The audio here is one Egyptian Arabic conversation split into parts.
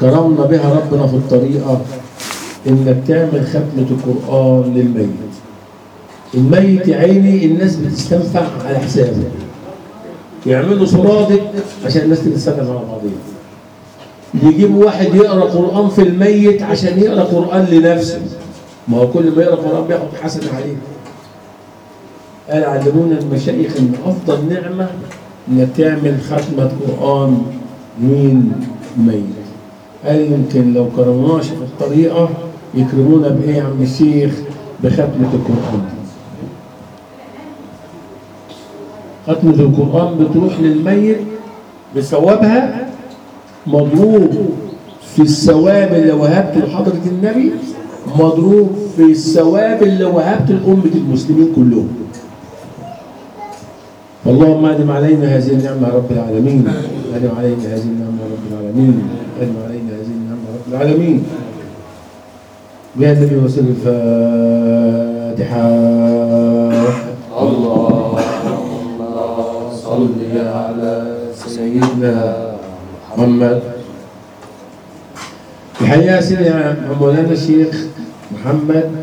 كرمنا بها ربنا في الطريقة إنك تعمل ختمة القرآن للميت الميت يا عيني الناس بتستنفع على حسابه يعملوا صرادق عشان الناس تتسلم على بعضيها يجيبوا واحد يقرا قران في الميت عشان يقرا قران لنفسه ما هو كل ما يقرا قران بياخد حسنه عليه قال علمونا المشايخ ان افضل نعمه انك تعمل ختمه قران مين ميت قال يمكن لو كرمناش في الطريقه يكرمونا بايه يا عم الشيخ بختمه القران ختمه القران بتروح للميت بثوابها مضروب في الثواب اللي وهبته لحضرة النبي مضروب في الثواب اللي وهبته لأمة المسلمين كلهم اللهم ادم علينا هذه النعمة يا رب العالمين ادم علينا هذه النعمة يا رب العالمين ادم علينا هذه النعمة يا رب العالمين يا النبي وسلم الفاتحة اللهم صل على سيدنا محمد الحقيقة يا سيدي يا مولانا الشيخ محمد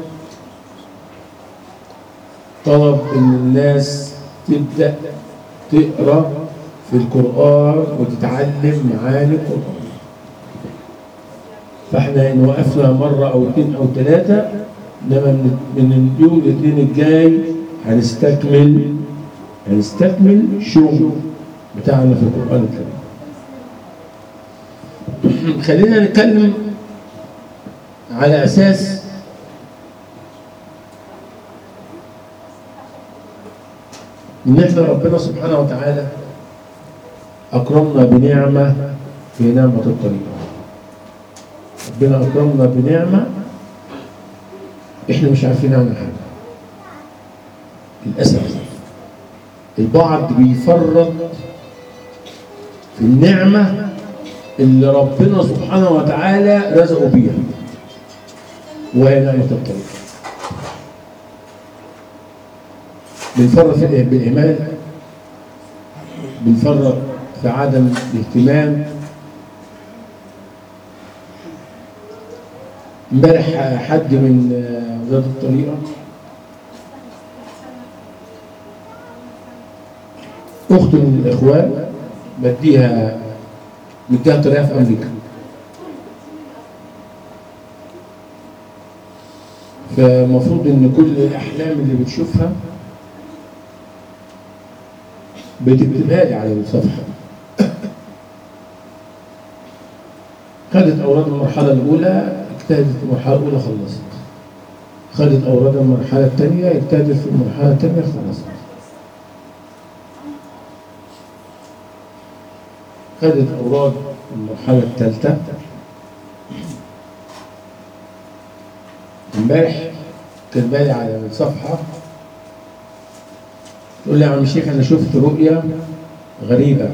طلب ان الناس تبدأ تقرأ في القرآن وتتعلم معاني القرآن فاحنا ان وقفنا مرة او اثنين او ثلاثة انما من من اليوم الاثنين الجاي هنستكمل هنستكمل شغل بتاعنا في القرآن الكريم خلينا نتكلم على اساس ان احنا ربنا سبحانه وتعالى اكرمنا بنعمه في نعمه الطريقه ربنا اكرمنا بنعمه احنا مش عارفين عنها حاجه للاسف البعض بيفرط في النعمه اللي ربنا سبحانه وتعالى رزقه بيها وهي نعمة الطريق بنفرط في الإه- بالإهمال بنفرط في عدم الاهتمام امبارح حد من آه، ولاد الطريقة أخت من الإخوان بديها مديها طريقة في أمريكا فالمفروض إن كل الأحلام اللي بتشوفها بتكتبها لي على الصفحة خدت أوراد المرحلة الأولى اجتهدت في المرحلة الأولى خلصت خدت أوراد المرحلة الثانية اجتهدت في المرحلة الثانية خلصت خدت أوراد المرحلة الثالثة امبارح كاتبالي على الصفحة تقول لي يا عم الشيخ أنا شفت رؤية غريبة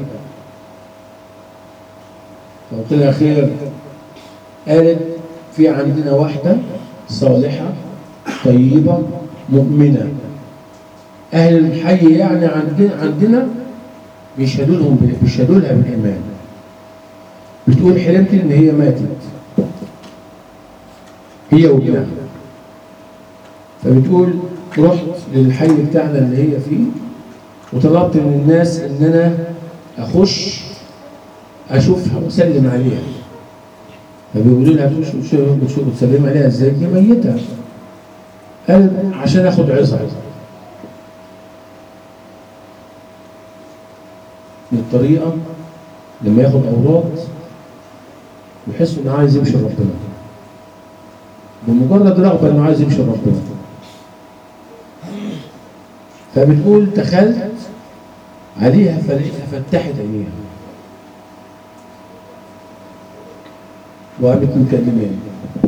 فقلت لها خير قالت في عندنا واحدة صالحة طيبة مؤمنة أهل الحي يعني عندنا عندنا بيشهدوا لهم بال- بيشهدوا لها بالإيمان بتقول حلمت إن هي ماتت هي وابنها فبتقول رحت للحي بتاعنا اللي هي فيه وطلبت من الناس إن أنا أخش أشوفها وأسلم عليها فبيقولوا لها بتشوف بتشوف- بتشوف بتسلم عليها ازاي دي ميتة قال عشان اخد عظة من الطريقة لما ياخد أوراد يحس إنه عايز يمشي ربنا بمجرد رغبة إنه عايز يمشي ربنا فبتقول دخلت عليها فلقيتها فتحت عينيها وقامت مكلماني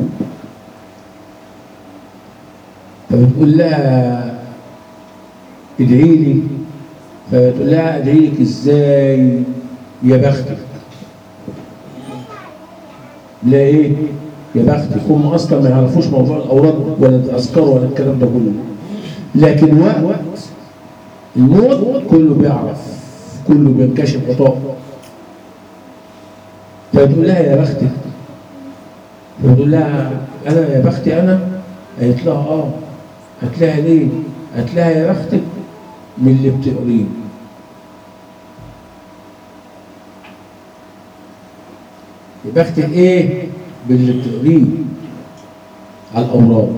فبتقول لها ادعي لي فبتقول لها ادعي لك ازاي يا بختك لا ايه يا بختك هم اصلا ما يعرفوش موضوع الاوراد ولا الاذكار ولا الكلام ده كله لكن وقت الموت كله بيعرف كله بينكشف غطاء فتقول لها يا بختك فبقول لها انا يا بختي انا قالت لها اه قالت لها ليه؟ قالت لها يا بختك من اللي بتقريه يا بختك ايه؟ باللي بتقريه على الاوراق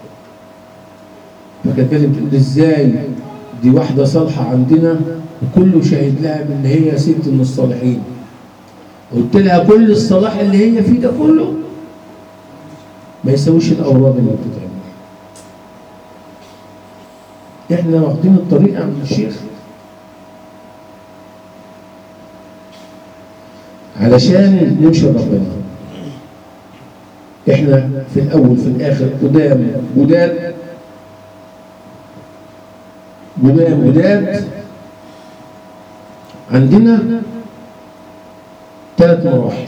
فكانت لازم تقول ازاي دي واحده صالحه عندنا وكله شاهد لها بان هي ست من الصالحين قلت لها كل الصلاح اللي هي فيه ده كله ما يساويش الاوراد اللي بتتعمل احنا واخدين الطريقه من الشيخ علشان ننشر ربنا احنا في الاول في الاخر قدام جداد قدام جداد عندنا ثلاث مراحل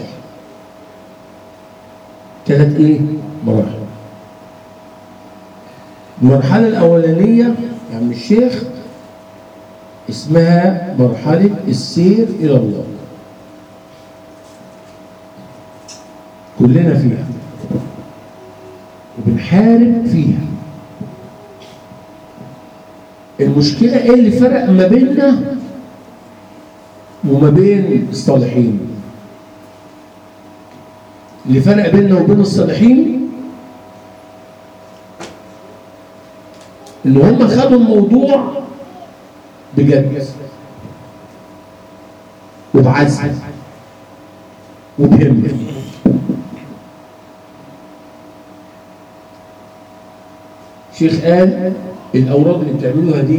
ثلاث ايه مراحل المرحلة الأولانية يا عم الشيخ اسمها مرحلة السير إلى الله كلنا فيها وبنحارب فيها المشكلة ايه اللي فرق ما بيننا وما بين الصالحين اللي فرق بيننا وبين الصالحين ان هم خدوا الموضوع بجد وبعزم وبهمة شيخ قال الاوراد اللي بتعملوها دي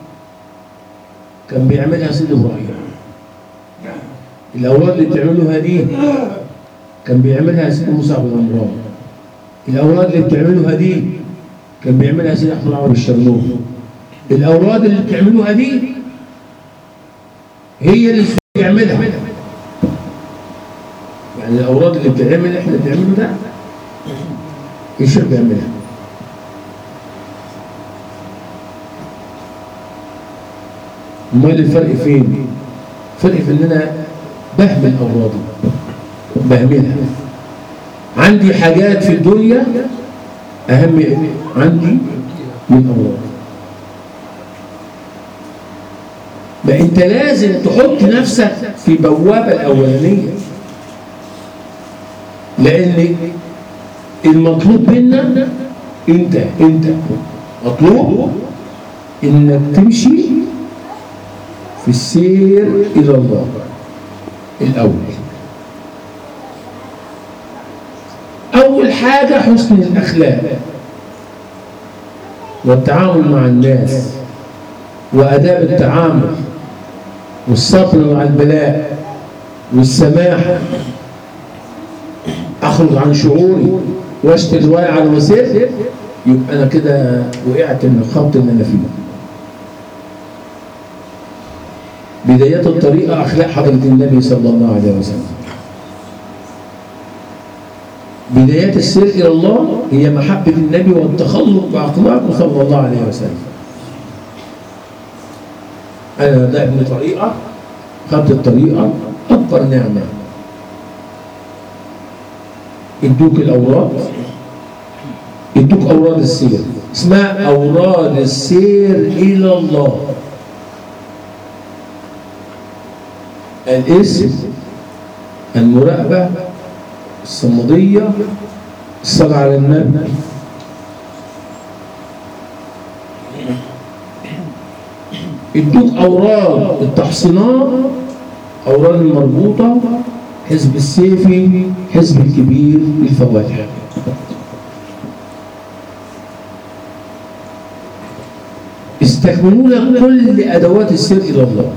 كان بيعملها سيد ابراهيم الاوراد اللي بتعملوها دي كان بيعملها سيد موسى بن عمران الاوراد اللي بتعملوها دي كان بيعملها سيد احمد عمر الشرنوف الاوراد اللي بتعملوها دي هي اللي بيعملها يعني الاوراد اللي بتعمل احنا بنعمله ده الشيخ بيعملها امال الفرق فين؟ الفرق في ان انا بهمل اورادي بهملها عندي حاجات في الدنيا اهم عندي من اورادي ما انت لازم تحط نفسك في بوابه الاولانيه لان المطلوب منا انت انت مطلوب انك تمشي في السير الى الله الاول اول حاجه حسن الاخلاق والتعامل مع الناس واداب التعامل والصبر مع البلاء والسماح اخرج عن شعوري واشتري الروايه على وسيل يبقى انا كده وقعت من الخط اللي انا فيه بدايات الطريقة أخلاق حضرة النبي صلى الله عليه وسلم بدايات السير إلى الله هي محبة النبي والتخلق بأخلاقه صلى الله عليه وسلم أنا ده ابن طريقة خدت الطريقة أكبر نعمة ادوك الأوراد ادوك أوراد السير اسمها أوراد السير إلى الله الاسم المراقبة الصمودية الصلاة على النبي ادوك أوراد التحصينات أوراد المربوطة حزب السيفي حزب الكبير الفواتح استكملوا لك كل أدوات السير إلى الله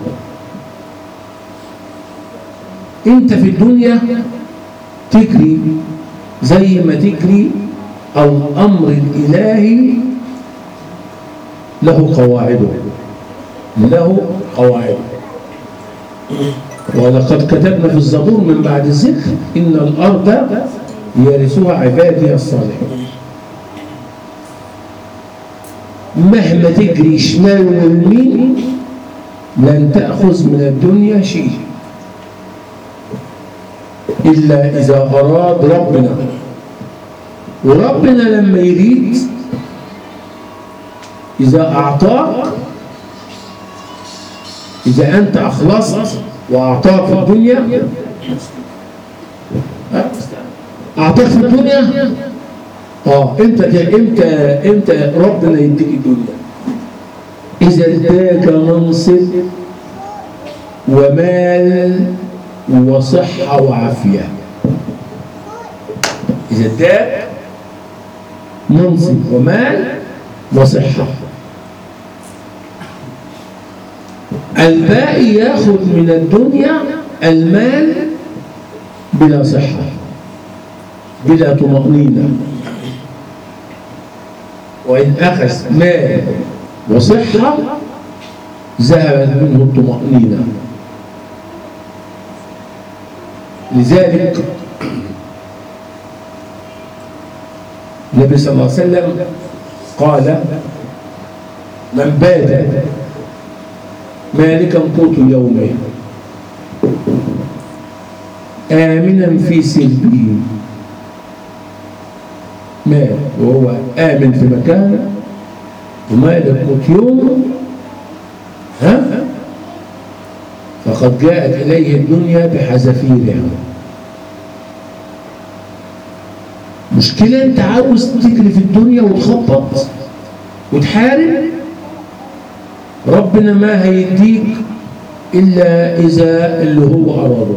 انت في الدنيا تجري زي ما تجري الامر الالهي له قواعده له قواعده ولقد كتبنا في الزبور من بعد الذكر ان الارض يرثها عبادي الصالحين مهما تجري شمال ويمين لن تاخذ من الدنيا شيء إلا إذا أراد ربنا وربنا لما يريد إذا أعطاك إذا أنت أخلصت وأعطاك في الدنيا أعطاك في الدنيا اه امتى امتى امتى ربنا يديك الدنيا اذا اداك منصب ومال وصحه وعافيه اذا اداك منصب ومال وصحه الباقي ياخذ من الدنيا المال بلا صحه بلا طمانينه وإن أخذ مال وصحة ذهبت منه الطمأنينة لذلك النبي صلى الله عليه وسلم قال من بات مالكا قوت يومه آمنا في سلبه مال وهو آمن في مكانه ومالك موت يوم ها فقد جاءت إليه الدنيا بحذافيرها مشكلة أنت عاوز تجري في الدنيا وتخبط وتحارب ربنا ما هيديك إلا إذا اللي هو أراده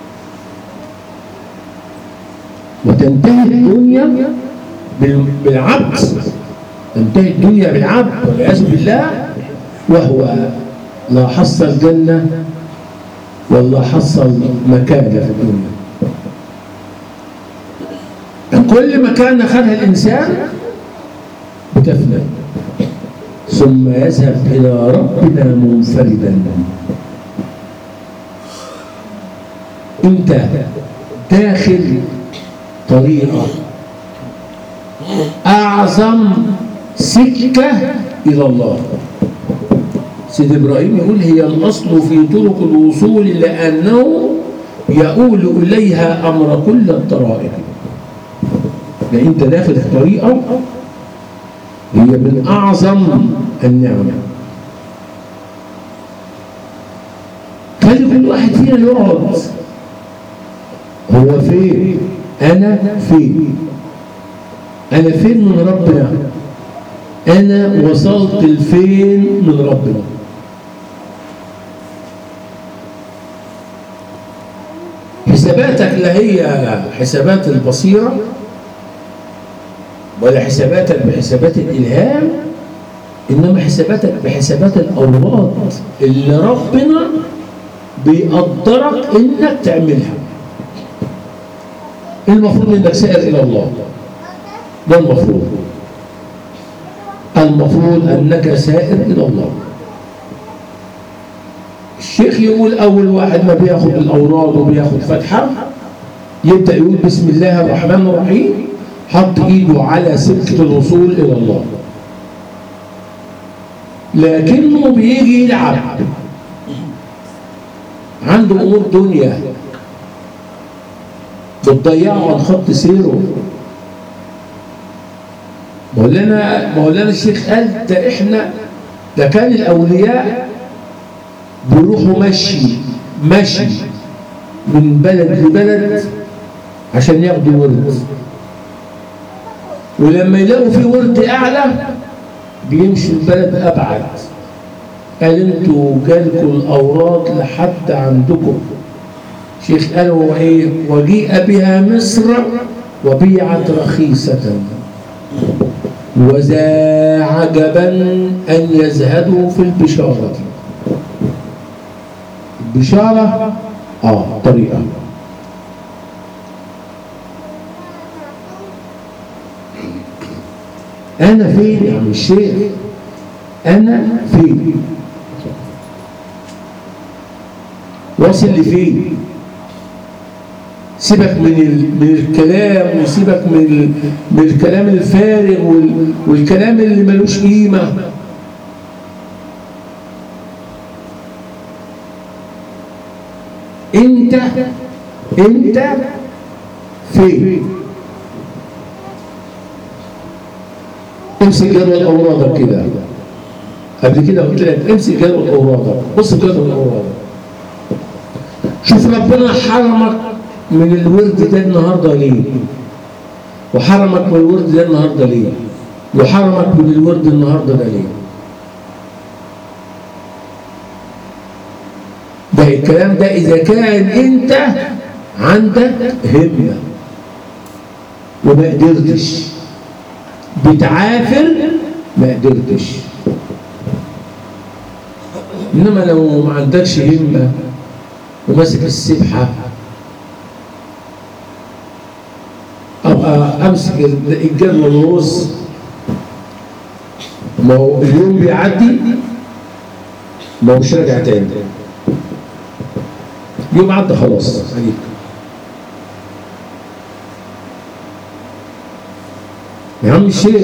وتنتهي الدنيا بالعبد تنتهي الدنيا بالعبد والعياذ بالله وهو لا حصل جنة ولا حصل مكانة في الدنيا كل مكان أخذها الإنسان بتفنى ثم يذهب إلى ربنا منفردا أنت داخل طريقة أعظم سكة إلى الله سيد إبراهيم يقول هي الأصل في طرق الوصول لأنه يؤول إليها أمر كل الطرائق ده أنت داخل في طريقة هي من أعظم النعم خلي كل واحد فينا يقعد هو فين أنا فين أنا فين من ربنا أنا وصلت لفين من ربنا حساباتك لا هي حسابات البصيرة ولا حساباتك بحسابات الإلهام إنما حساباتك بحسابات الأوراد اللي ربنا بيقدرك إنك تعملها المفروض إنك سائر إلى الله ده المفروض المفروض أنك سائر إلى الله الشيخ يقول أول واحد ما بياخد الأوراد وبياخد فتحة يبدأ يقول بسم الله الرحمن الرحيم حط إيده على سكة الوصول إلى الله لكنه بيجي يلعب عنده أمور دنيا بتضيعه عن خط سيره مولانا مولانا الشيخ قال ده احنا ده كان الاولياء بيروحوا مشي مشي من بلد لبلد عشان ياخدوا ورد ولما يلاقوا في ورد اعلى بيمشوا البلد ابعد قال انتوا جالكوا الاوراد لحد عندكم شيخ قال هو ايه وجيء بها مصر وبيعت رخيصه وذا عجبا أن يزهدوا في البشارة البشارة آه طريقة أنا فين يا عم الشيخ أنا فين واصل لفين سيبك من من الكلام وسيبك من من الكلام الفارغ والكلام اللي ملوش قيمه انت انت فين امسك جدول اورادك كده قبل كده قلت لك امسك جدول اورادك بص في جدول اورادك شوف ربنا حرمك من الورد ده النهارده ليه وحرمك من الورد ده النهارده ليه وحرمك من الورد النهارده ده ليه ده الكلام ده اذا كان انت عندك همه وما قدرتش بتعافر ما قدرتش انما لو ما عندكش همه وماسك السبحه ابقى امسك الجدول والرز ما هو اليوم بيعدي ما هوش راجع تاني يوم عدى خلاص عليك يا عم الشيخ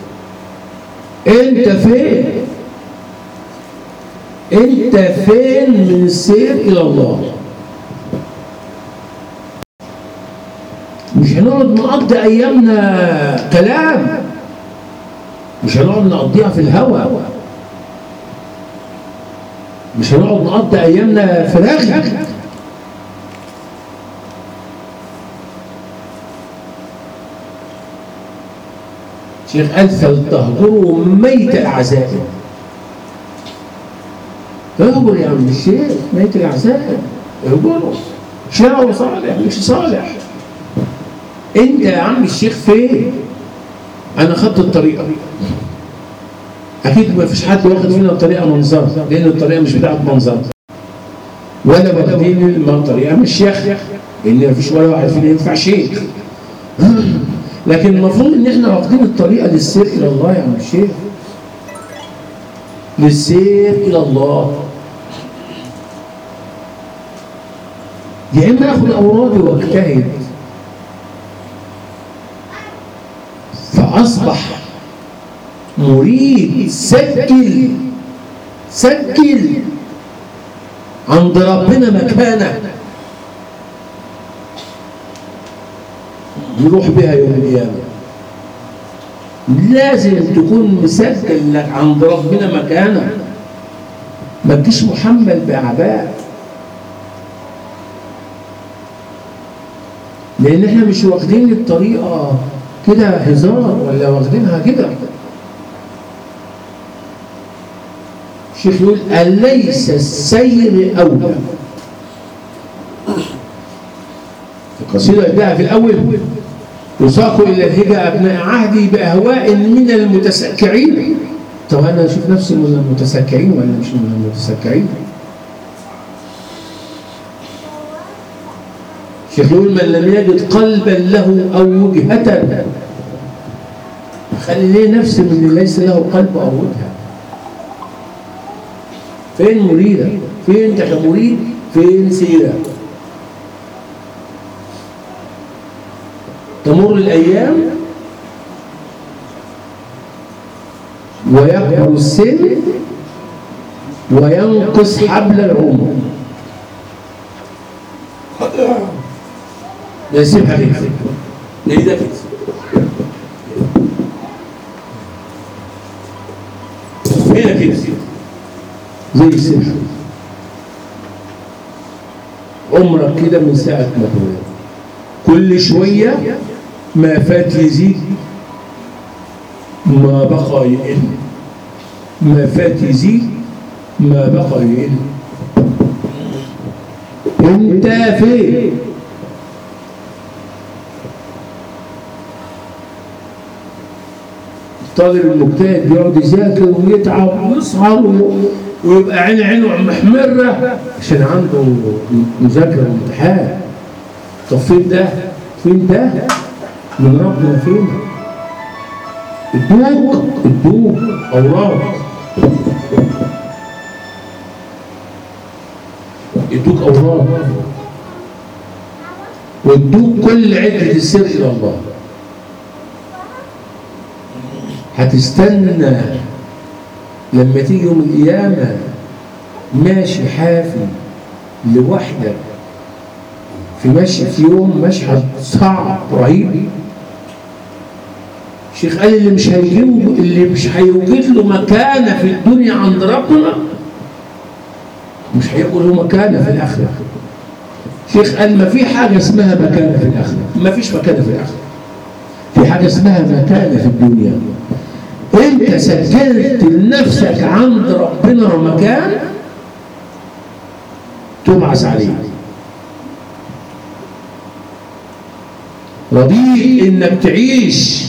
انت فين انت فين من السير الى الله مش هنقعد نقضي ايامنا كلام مش هنقعد نقضيها في الهوا مش هنقعد نقضي ايامنا فراغ شيخ قال فلتهجروا ميت الاعزاء اهجر يا عم الشيخ ميت الاعزاء اهجروا شاعر صالح مش صالح انت يا عم الشيخ فين انا خدت الطريقه اكيد ما فيش حد واخد فينا الطريقه منظر لان الطريقه مش بتاعت منظر ولا واخدين الطريقه من الشيخ لان ما فيش ولا واحد فينا ينفع شيخ لكن المفروض ان احنا واخدين الطريقه للسير الى الله يا عم الشيخ للسير الى الله يا اما اخد اورادي واجتهد فاصبح مريد سجل سجل عند ربنا مكانه يروح بها يوم القيامة لازم تكون مسجل لك عند ربنا مكانه ما تجيش محمل بأعباء لأن احنا مش واخدين الطريقة كده هزار ولا واخدينها كده الشيخ يقول أليس السير أولى القصيدة يبدأها في الأول يساق إلى الهجا أبناء عهدي بأهواء من المتسكعين طب أنا أشوف نفسي من المتسكعين ولا مش من المتسكعين الشيخ يقول من لم يجد قلبا له أو وجهة خلي ليه نفسي من اللي ليس له قلب أو وجهة فين مريدك؟ فين أنت كمريد؟ فين سيرك؟ تمر الأيام ويكبر السن وينقص حبل العمر نسيبها كده ليه ده كده هنا كده زي السبحة عمرك كده من ساعة ما اتولدت كل شوية ما فات يزيد ما بقى يقل ما فات يزيد ما بقى يقل انت فين الطالب المجتهد بيقعد يذاكر ويتعب ويسهر ويبقى عين عينه محمره عشان عنده مذاكره وامتحان طب فين ده؟ فين ده؟ من ربنا فين؟ ادوك ادوك اوراق ادوك اوراق وادوك كل عدة السر الى الله هتستنى لما تيجي يوم القيامة ماشي حافي لوحدك في مشي في يوم مشهد صعب رهيب الشيخ قال اللي مش هيجيب اللي مش هيوجد له مكانه في الدنيا عند ربنا مش هيبقى له مكانه في الاخره الشيخ قال ما في حاجه اسمها مكانه في الاخره ما فيش مكانه في الاخره في حاجه اسمها مكانه في الدنيا انت سجلت لنفسك عند ربنا مكان تبعث عليه رضيت انك تعيش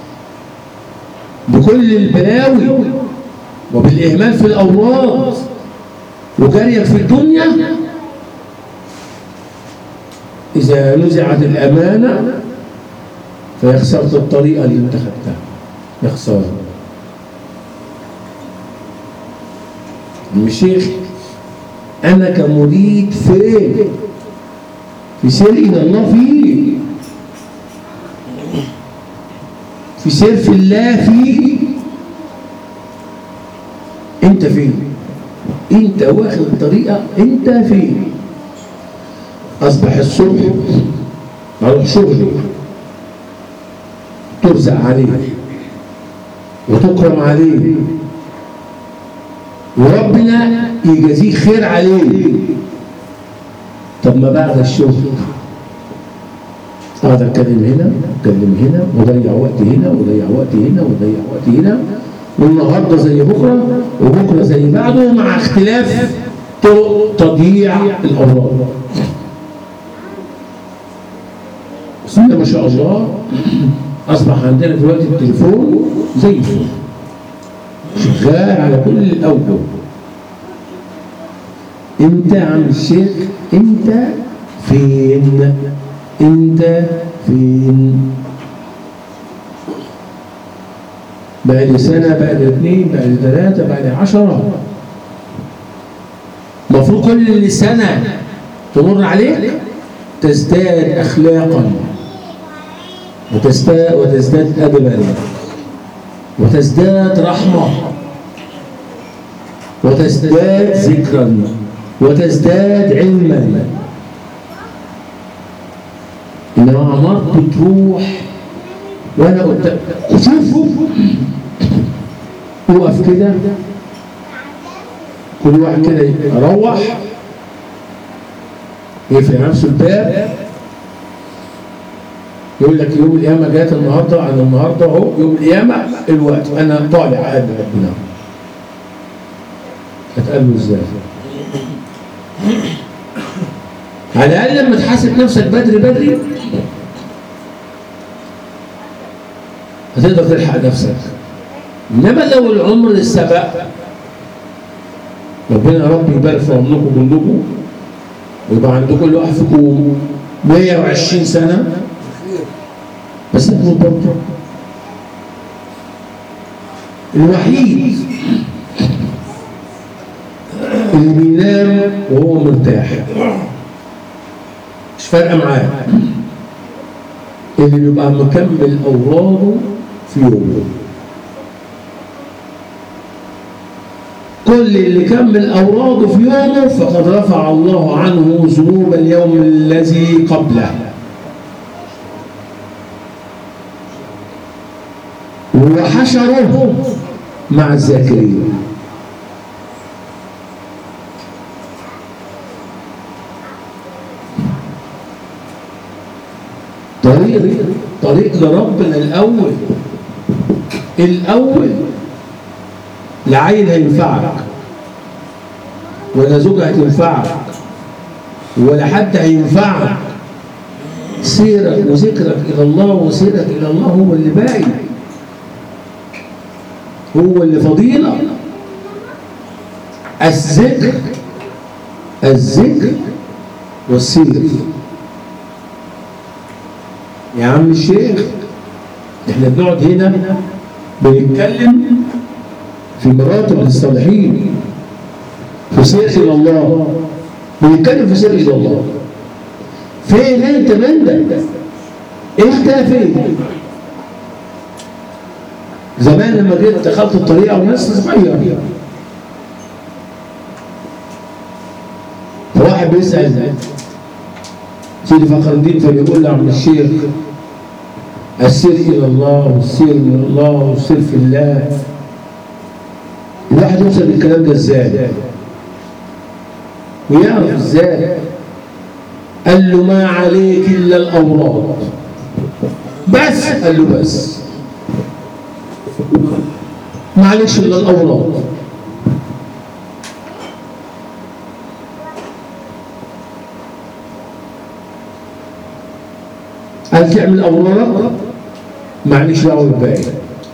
بكل البلاوي وبالاهمال في الاوراد وجريك في الدنيا اذا نزعت الامانه فيخسرت الطريقه اللي انت خدتها يا خساره الشيخ انا كمريد فين في سير الى الله فيه في سير في الله فيه انت فين انت واخد الطريقه انت فين اصبح الصبح اروح شغلي ترزق عليه وتكرم عليه وربنا يجازيه خير عليه طب ما بعد الشغل اقعد اتكلم هنا اتكلم هنا واضيع وقت هنا واضيع وقت هنا واضيع وقت هنا والنهارده زي بكره وبكره زي بعده مع اختلاف طرق تضييع الاوراق بسم الله ما شاء الله اصبح عندنا دلوقتي التليفون زي الفل شغال على كل الاوجه انت يا عم الشيخ انت فين انت فين بقى لي سنه بقى لي اثنين بقى لي ثلاثه بقى لي عشره المفروض كل سنه تمر عليك تزداد اخلاقا وتزداد وتزداد ادبا وتزداد رحمه وتزداد ذكرا وتزداد علما انما عمرت بتروح وانا قدام شوف وقف كده كل واحد كده يروح يقفل نفسه الباب يقول لك يوم القيامة جات النهارده أنا النهارده أهو يوم القيامة الوقت أنا طالع قاعد ربنا هتقال له إزاي؟ على الأقل لما تحاسب نفسك بدري بدري هتقدر تلحق نفسك إنما لو العمر سبق ربنا يا رب يبارك في عمركم كلكم ويبقى عندكم كل واحد فيكم 120 سنة بس تكون برضه الوحيد اللي بينام وهو مرتاح مش فارقه معاه اللي بيبقى مكمل اوراده في يومه كل اللي كمل اوراده في يومه فقد رفع الله عنه ذنوب اليوم الذي قبله وحشره مع الذاكرين طريق طريق لربنا الاول الاول لا عيل هينفعك ولا زوجة هتنفعك ولا حد هينفعك سيرك وذكرك الى الله وسيرك الى الله هو اللي باقي هو اللي فضيلة الذكر الذكر والسير يا عم الشيخ احنا بنقعد هنا بنتكلم في مراتب الصالحين في سير الى الله بنتكلم في سير الى الله فين انت من ده انت فين زمان لما جيت دخلت الطريقه وناس صغير فواحد بيسال سيدي فخر الدين فبيقول له عم الشيخ السير إلى الله والسير من الله والسير في الله الواحد يوصل للكلام ده ازاي؟ ويعرف ازاي؟ قال له ما عليك إلا الأوراد بس قال له بس ما عليكش إلا الأوراد قال تعمل أورادك معلش دعوة بالباقي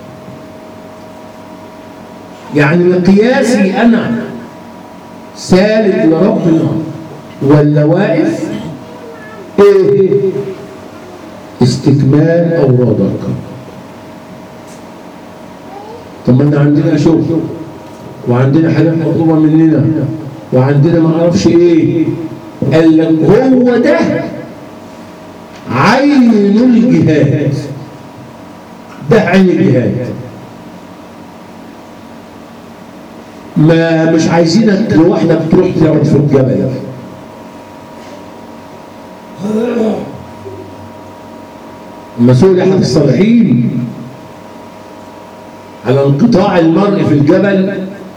يعني مقياسي أنا سالك لربنا ولا واقف إيه استكمال أورادك طب ما احنا عندنا شغل وعندنا حاجات مطلوبة مننا وعندنا ما اعرفش ايه قال لك هو ده عين الجهاد ده عين الجهاد ما مش عايزينك لوحدك تروح تقعد في الجبل لما سئل احد الصالحين على انقطاع المرء في الجبل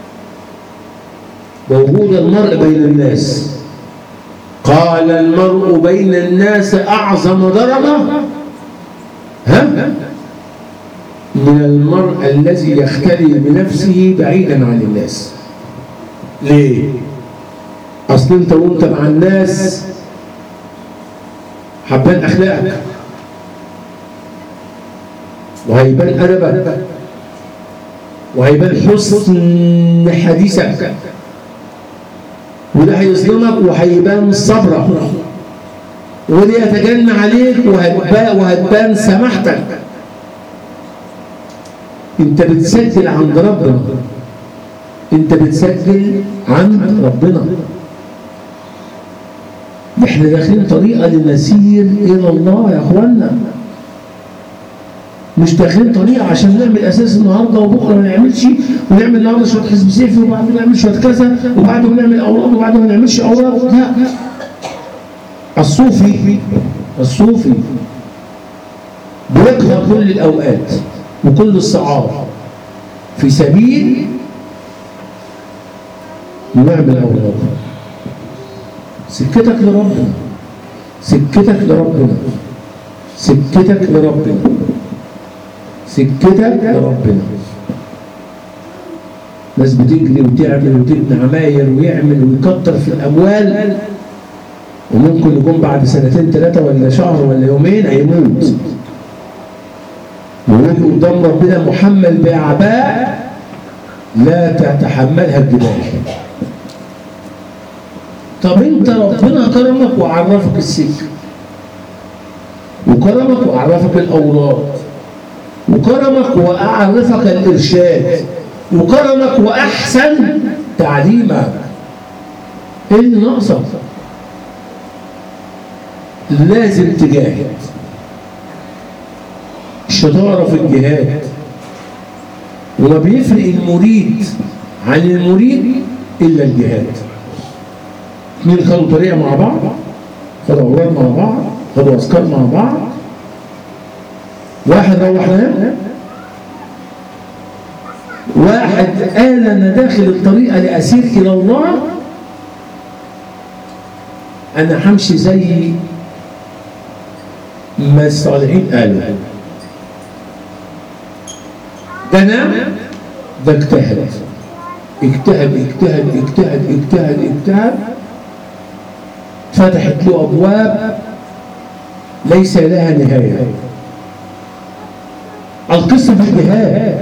ووجود المرء بين الناس قال المرء بين الناس أعظم درجة ها من المرء الذي يختلي بنفسه بعيدا عن الناس ليه أصل أنت وأنت مع الناس حبان أخلاقك وهيبان أدبك وهيبان حسن حديثك وده هيظلمك وهيبان صبرك وده يتجنى عليك وهتبان, وهتبان سماحتك انت بتسجل عند ربنا انت بتسجل عند ربنا احنا داخلين طريقة لنسير إلى الله يا أخوانا مش داخلين طريقة عشان نعمل أساس النهاردة وبكرة ما نعملش ونعمل النهاردة شوية حزب سيفي وبعدين نعمل شوية كذا وبعدين نعمل أوراد وبعدين ما نعملش أوراد لا الصوفي الصوفي بيقهر كل الأوقات وكل الصعاب في سبيل نعمل أوراد سكتك لربنا سكتك لربنا سكتك لربنا سكتك لربنا ناس بتجري وتعمل وتبني عماير ويعمل ويكتر في الاموال وممكن يكون بعد سنتين ثلاثه ولا شهر ولا يومين هيموت ويجي قدام ربنا محمل باعباء لا تتحملها الجبال طب انت ربنا كرمك وعرفك السكه وكرمك وعرفك الاوراد وكرمك وأعرفك الإرشاد وكرمك وأحسن تعليمك إيه اللي ناقصك؟ لازم تجاهد الشطارة في الجهاد وما بيفرق المريد عن المريد إلا الجهاد اثنين خدوا طريقة مع بعض خدوا أوراد مع بعض خدوا أذكار مع بعض واحد روح نام واحد قال انا داخل الطريقه لاسير الى الله انا همشي زي ما الصالحين قالوا ده نام ده اجتهد اجتهد اجتهد اجتهد اجتهد اجتهد فتحت له ابواب ليس لها نهايه القصة في الجهاد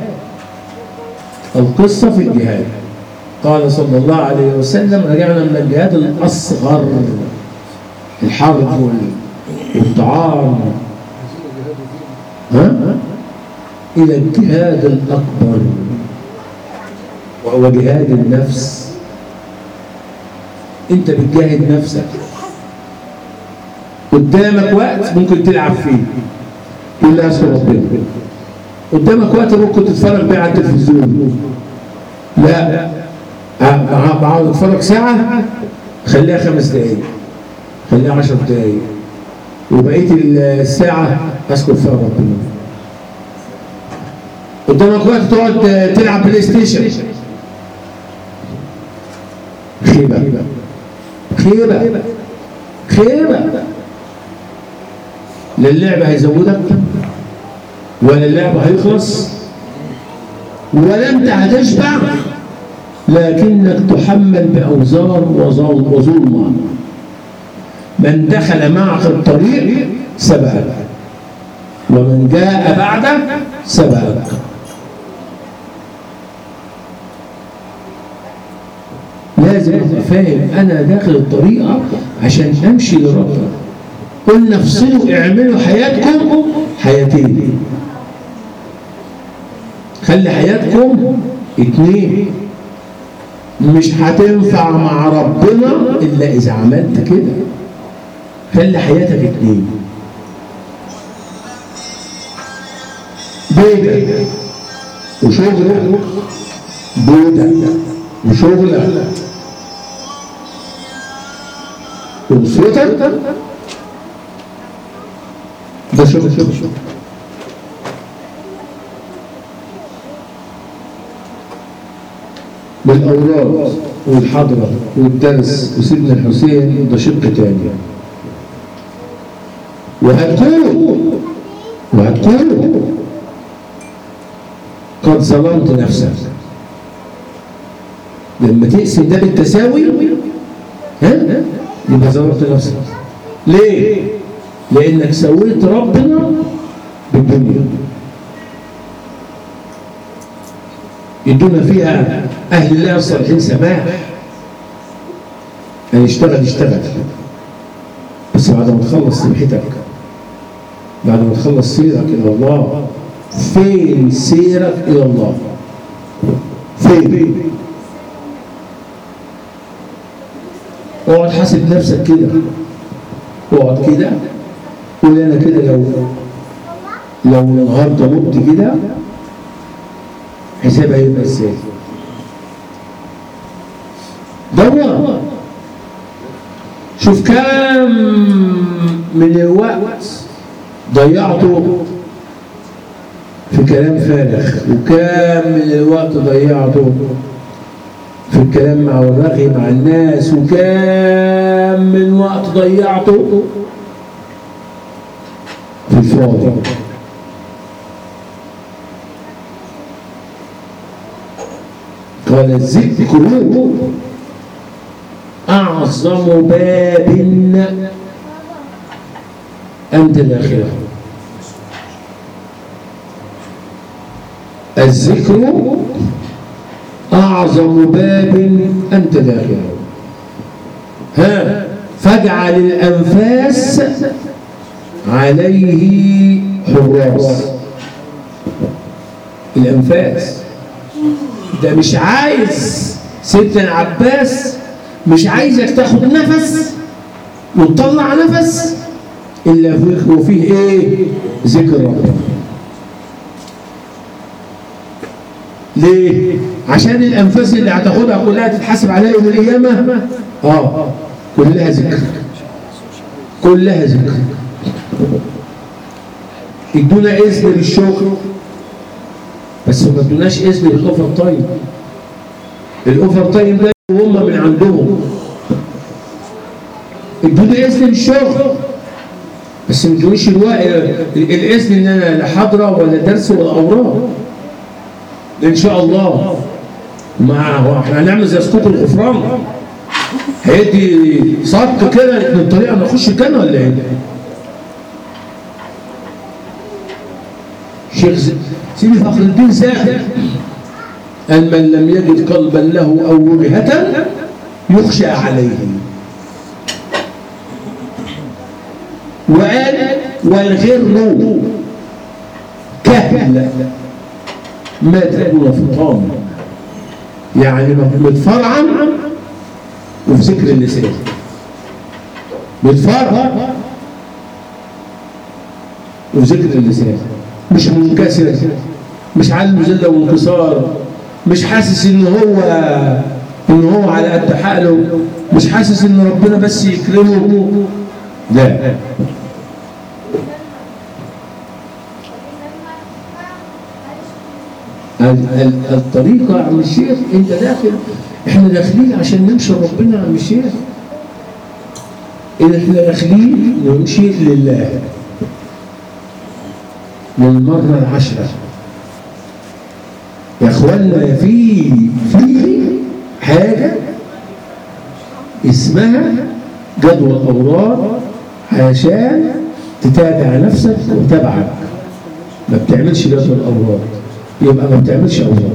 القصة في الجهاد قال صلى الله عليه وسلم رجعنا من الجهاد الأصغر الحرب والطعام ها؟ إلى الجهاد الأكبر وهو جهاد النفس أنت بتجاهد نفسك قدامك وقت ممكن تلعب فيه إلا أسر ربنا قدامك وقت ممكن تتفرج بيه على التلفزيون لا بقعد اتفرج ساعة خليها خمس دقايق خليها عشر دقايق وبقية الساعة اذكر فيها ربنا قدامك وقت تقعد تلعب بلاي ستيشن خيبة خيبة خيبة لا اللعب هيزودك ولا اللعب هيخلص ولا انت هتشبع لكنك تحمل بأوزار وظل- وظلمة من دخل معك الطريق سبقك ومن جاء بعدك سبقك لازم ابقى فاهم انا داخل الطريقه عشان امشي لربنا قلنا افصلوا اعملوا حياتكم حياتين خلي حياتكم اتنين مش هتنفع مع ربنا الا اذا عملت كده خلي حياتك اتنين بيتك وشغلك بيتك وشغلك واسرتك ده شغل شغل شغل بالأوراد والحضرة والدرس وسيدنا الحسين ده شق تاني وهتكون وهتكون قد ظلمت نفسك لما تقسم ده بالتساوي ها يبقى ظلمت نفسك ليه؟ لأنك سويت ربنا بالدنيا يدونا فيها أهل الله الصالحين سماح أن يشتغل يشتغل بس بعد ما تخلص سمحتك بعد ما تخلص سيرك إلى الله فين سيرك إلى الله فين اقعد حاسب نفسك كده اقعد كده قول انا كده لو لو النهارده مت كده حسابها هيبقى ازاي دور شوف كام من الوقت ضيعته في كلام فارغ وكام من الوقت ضيعته في الكلام مع والرغي مع الناس وكام من وقت ضيعته في الفاضي قال الذكر أعظم باب أنت داخله الذكر أعظم باب أنت داخله ها فاجعل الأنفاس عليه حراس الأنفاس ده مش عايز سيدنا العباس مش عايزك تاخد نفس وتطلع نفس إلا فيه وفيه إيه؟ ذكر ربنا ليه؟ عشان الأنفاس اللي هتاخدها كلها تتحاسب عليها يوم القيامة آه كلها ذكر كلها ذكر ادونا إذن للشكر بس ما ادوناش إذن للأوفر تايم الأوفر تايم ده هم من عندهم ادونا إذن للشغل بس ما ادونيش الوقت الإذن إن أنا لا حاضرة ولا درس ولا أوراق ان شاء الله ما هو احنا هنعمل زي سقوط الغفران هيدي صك كده من الطريقه نخش كان ولا ايه؟ شيخ ز- سيدي فخر الدين زاهد قال من لم يجد قلبا له او وجهه يخشى عليه وقال والغر كهل ما تكون فطام يعني متفرعن وفي ذكر اللسان متفرع وفي ذكر اللسان مش منكسر مش عالم ذله وانكسار مش حاسس ان هو ان هو على قد حاله مش حاسس ان ربنا بس يكرمه لا ال- ال- الطريقة يا عم الشيخ انت داخل احنا داخلين عشان نمشي ربنا يا عم الشيخ احنا داخلين نمشي لله للمرة العشرة يا اخوانا في في حاجة اسمها جدول أوراق عشان تتابع نفسك وتبعك ما بتعملش جدول أوراق يبقى ما بتعملش أوراق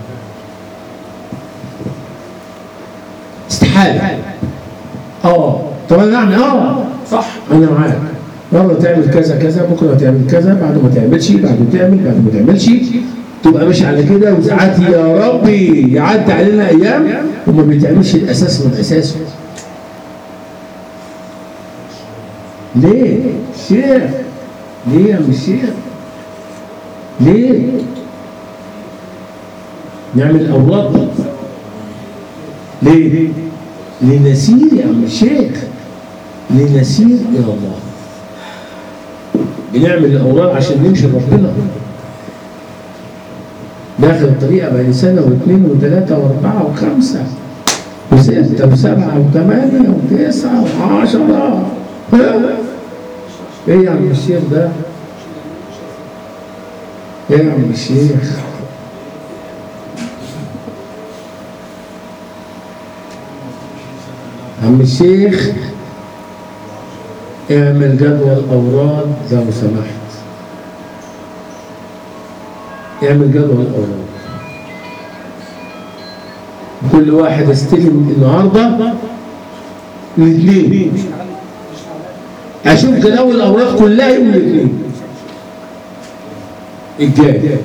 استحالة اه طب انا اعمل اه صح انا معاك مرة تعمل كذا كذا بكره تعمل كذا بعد ما تعملش بعد ما تعمل بعد ما تعملش تبقى ماشي على كده وساعات يا ربي يعدي علينا ايام وما بيتعملش الاساس من اساسه ليه؟ شيخ ليه يا عم الشيخ؟ ليه؟ نعمل أوراق ليه؟ لنسير يا عم الشيخ لنسير إلى الله بنعمل الأوراق عشان نمشي لربنا داخل الطريقة بقى سنة واثنين وثلاثة وأربعة وخمسة وستة وسبعة وثمانية وتسعة وعشرة ها؟ ايه يا عم الشيخ ده؟ ايه يا عم الشيخ؟ عم الشيخ اعمل جدول اوراد لو سمحت اعمل جدول اوراد كل واحد استلم النهارده الاثنين اشوف جداول الاوراق كلها يوم الاثنين الجاي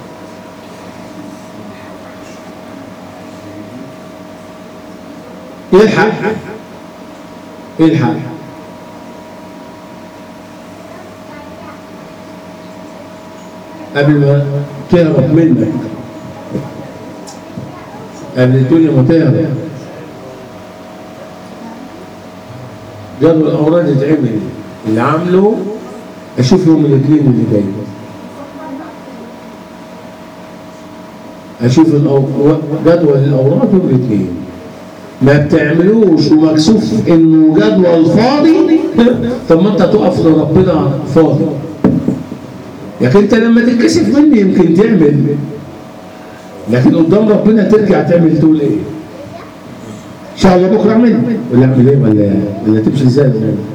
الحق الحق قبل ما تهرب منك قبل الدنيا ما تهرب جدول الاوراد يتعمل اللي عامله اشوف يوم الاثنين اللي جاي اشوف الأو- جدول الاوراد يوم الاثنين ما بتعملوش ومكسوف انه جدول فاضي طب ما انت تقف لربنا فاضي لكن انت لما تتكسف مني يمكن تعمل لكن قدام ربنا ترجع تعمل تقول ايه؟ ان شاء الله بكره اعمل ولا اعمل ايه ولا ولا تمشي ازاي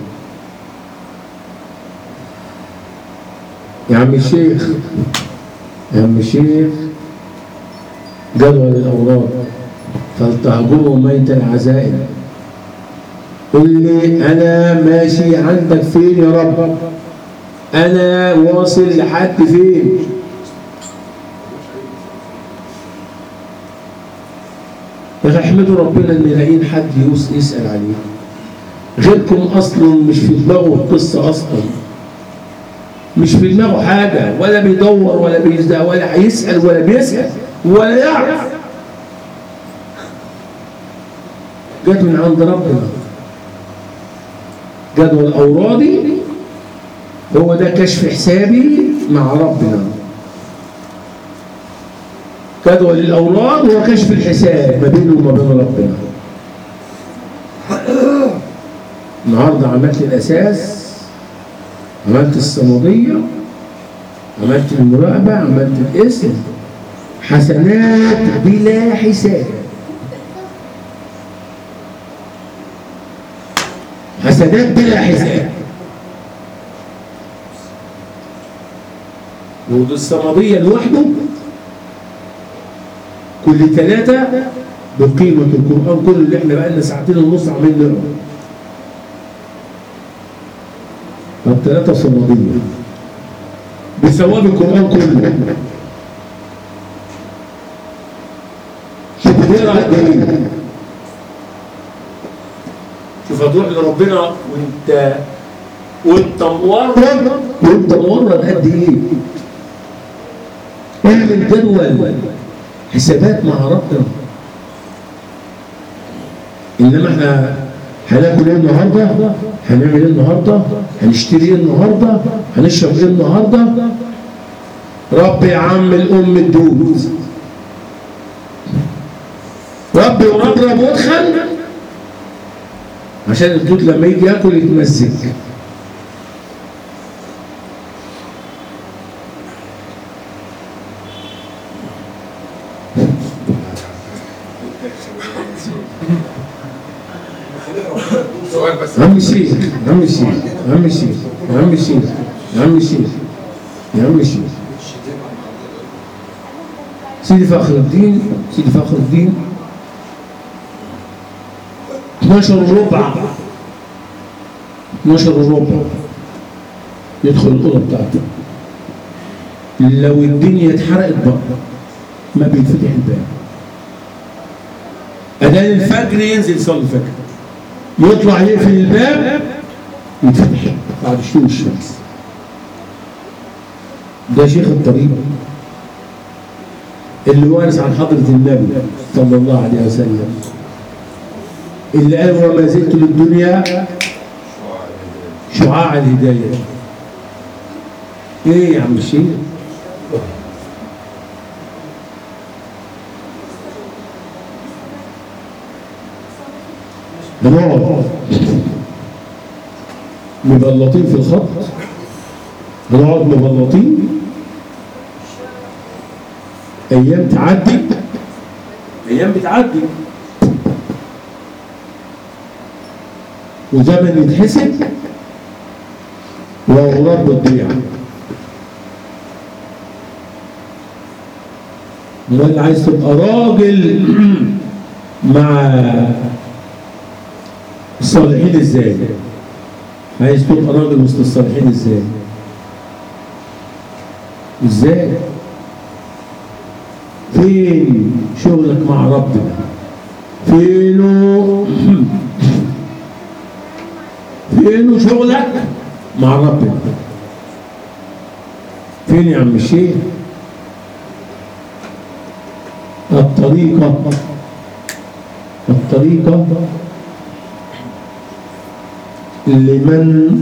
يا عم الشيخ يا عم الشيخ جدول الاوراق فلتهجروا ميت العزائم قل لي انا ماشي عندك فين يا رب انا واصل لحد فين يا اخي احمدوا ربنا ان لاقيين حد يوس- يسال عليه غيركم اصلا مش في دماغه القصه اصلا مش في دماغه حاجه ولا بيدور ولا بيزداد ولا هيسال ولا بيسال ولا يعرف جت من عند ربنا جدول اورادي هو ده كشف حسابي مع ربنا جدول الاوراد هو كشف الحساب ما بينه وما بين ربنا النهارده عملت الاساس عملت الصموديه عملت المراقبه عملت الاسم حسنات بلا حساب حسنات بلا حساب وذو الصمدية لوحده كل ثلاثة بقيمة القرآن كله اللي احنا بقالنا ساعتين ونص عاملين نقرا طب ثلاثة صمدية بثواب القرآن كله شوف تقرا قد ايه شوف هتروح لربنا وانت وانت مورد وانت مورد قد ايه اعمل جدول حسابات مع ربنا انما احنا هناكل ايه النهارده هنعمل ايه النهارده هنشتري ايه النهارده هنشرب ايه النهارده رب يا عم الام الدود ربي وربرب وادخل عشان الدود لما يجي ياكل يتمزج سؤال بس عم الشيخ عم الشيخ عم الشيخ عم الشيخ عم الشيخ يا عم الشيخ سيدي فخر الدين سيدي فخر الدين 12 وربع 12 وربع يدخل الأوضة بتاعته لو الدنيا اتحرقت بقى ما بينفتح الباب أذان الفجر ينزل يصلي الفجر يطلع يقفل الباب يتفتح بعد شروق الشمس ده شيخ الطريق اللي وارث عن حضرة النبي صلى الله عليه وسلم اللي قال وما زلت للدنيا شعاع الهداية ايه يا عم الشيخ بنقعد مبلطين في الخط بنقعد مبلطين ايام تعدي ايام بتعدي وزمن يتحسب واولاد بتضيع امال عايز تبقى راجل مع الصالحين ازاي عايز تبقى راجل وسط الصالحين ازاي ازاي فين شغلك مع ربنا فينه فينه شغلك مع ربنا فين يا عم الشيخ الطريقة الطريقة لمن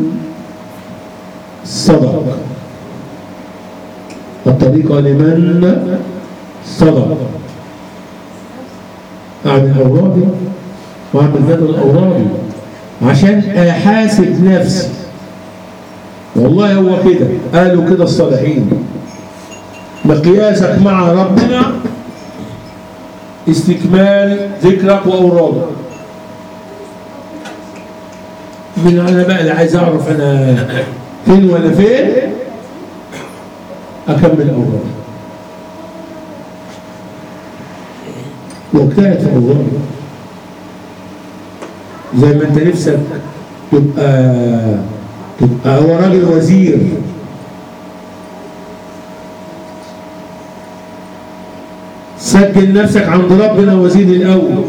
صدق الطريقة لمن صدق أعمل أورادي وأعمل جدول أورادي عشان أحاسب نفسي والله هو كده قالوا كده الصالحين مقياسك مع ربنا استكمال ذكرك وأورادك من انا بقى اللي عايز اعرف انا فين ولا فين اكمل اوراقي واجتهد في اوراقي زي ما انت نفسك تبقى تبقى هو راجل وزير سجل نفسك عند ربنا وزير الاول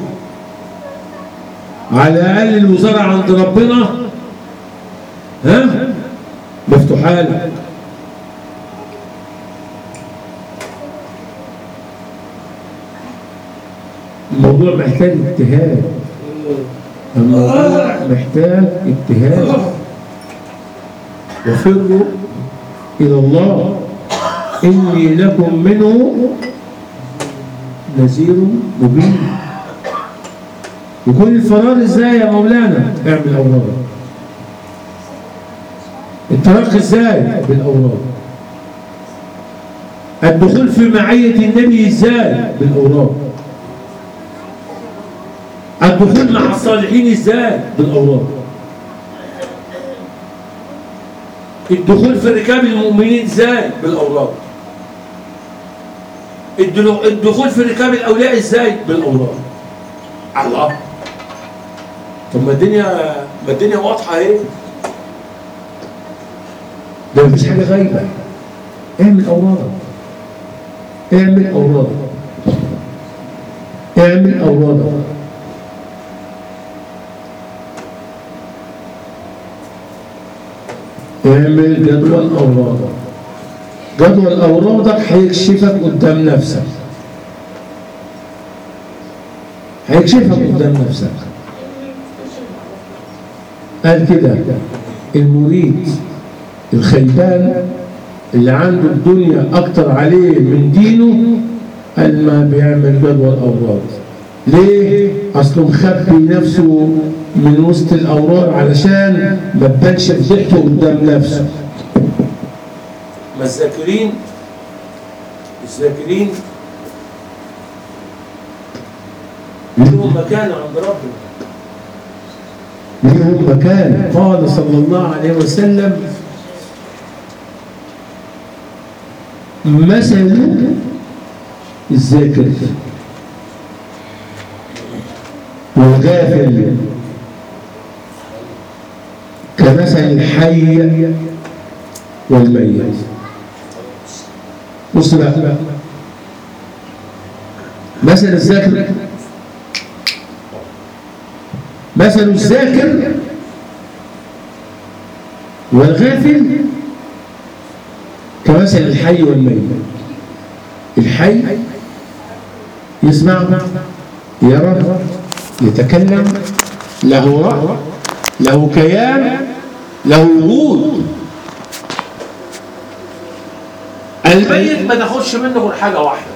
على الاقل الوزاره عند ربنا ها مفتوحه لك الموضوع محتاج اجتهاد الموضوع محتاج اجتهاد وفروا الى الله اني لكم منه نذير مبين يكون الفرار ازاي يا مولانا اعمل اوراد الترقي ازاي بالاوراد الدخول في معية النبي ازاي بالاوراد الدخول مع الصالحين ازاي بالاوراد الدخول في ركاب المؤمنين ازاي بالاوراد الدلو- الدخول في ركاب الاولياء ازاي بالاوراد الله طب ما الدنيا ما الدنيا واضحه اهي ده مفيش حاجه غايبه اعمل اوراد اعمل اوراد اعمل اوراد اعمل جدول اورادك جدول اورادك هيكشفك قدام نفسك هيكشفك قدام نفسك قال كده المريد الخيبان اللي عنده الدنيا أكتر عليه من دينه قال ما بيعمل جدول أوراد ليه؟ أصله مخبي نفسه من وسط الأوراد علشان ما تبانش فضيحته قدام نفسه ما الذاكرين الذاكرين لهم مكان عند ربنا لهم مكان قال صلى الله عليه وسلم مثل الذاكر والغافل كمثل الحي والميت بص بقى مثل الذاكر مثل الذاكر والغافل كمثل الحي والميت الحي يسمع يرى يتكلم له رأي له كيان له وجود الميت ما تاخدش منه غير حاجه واحده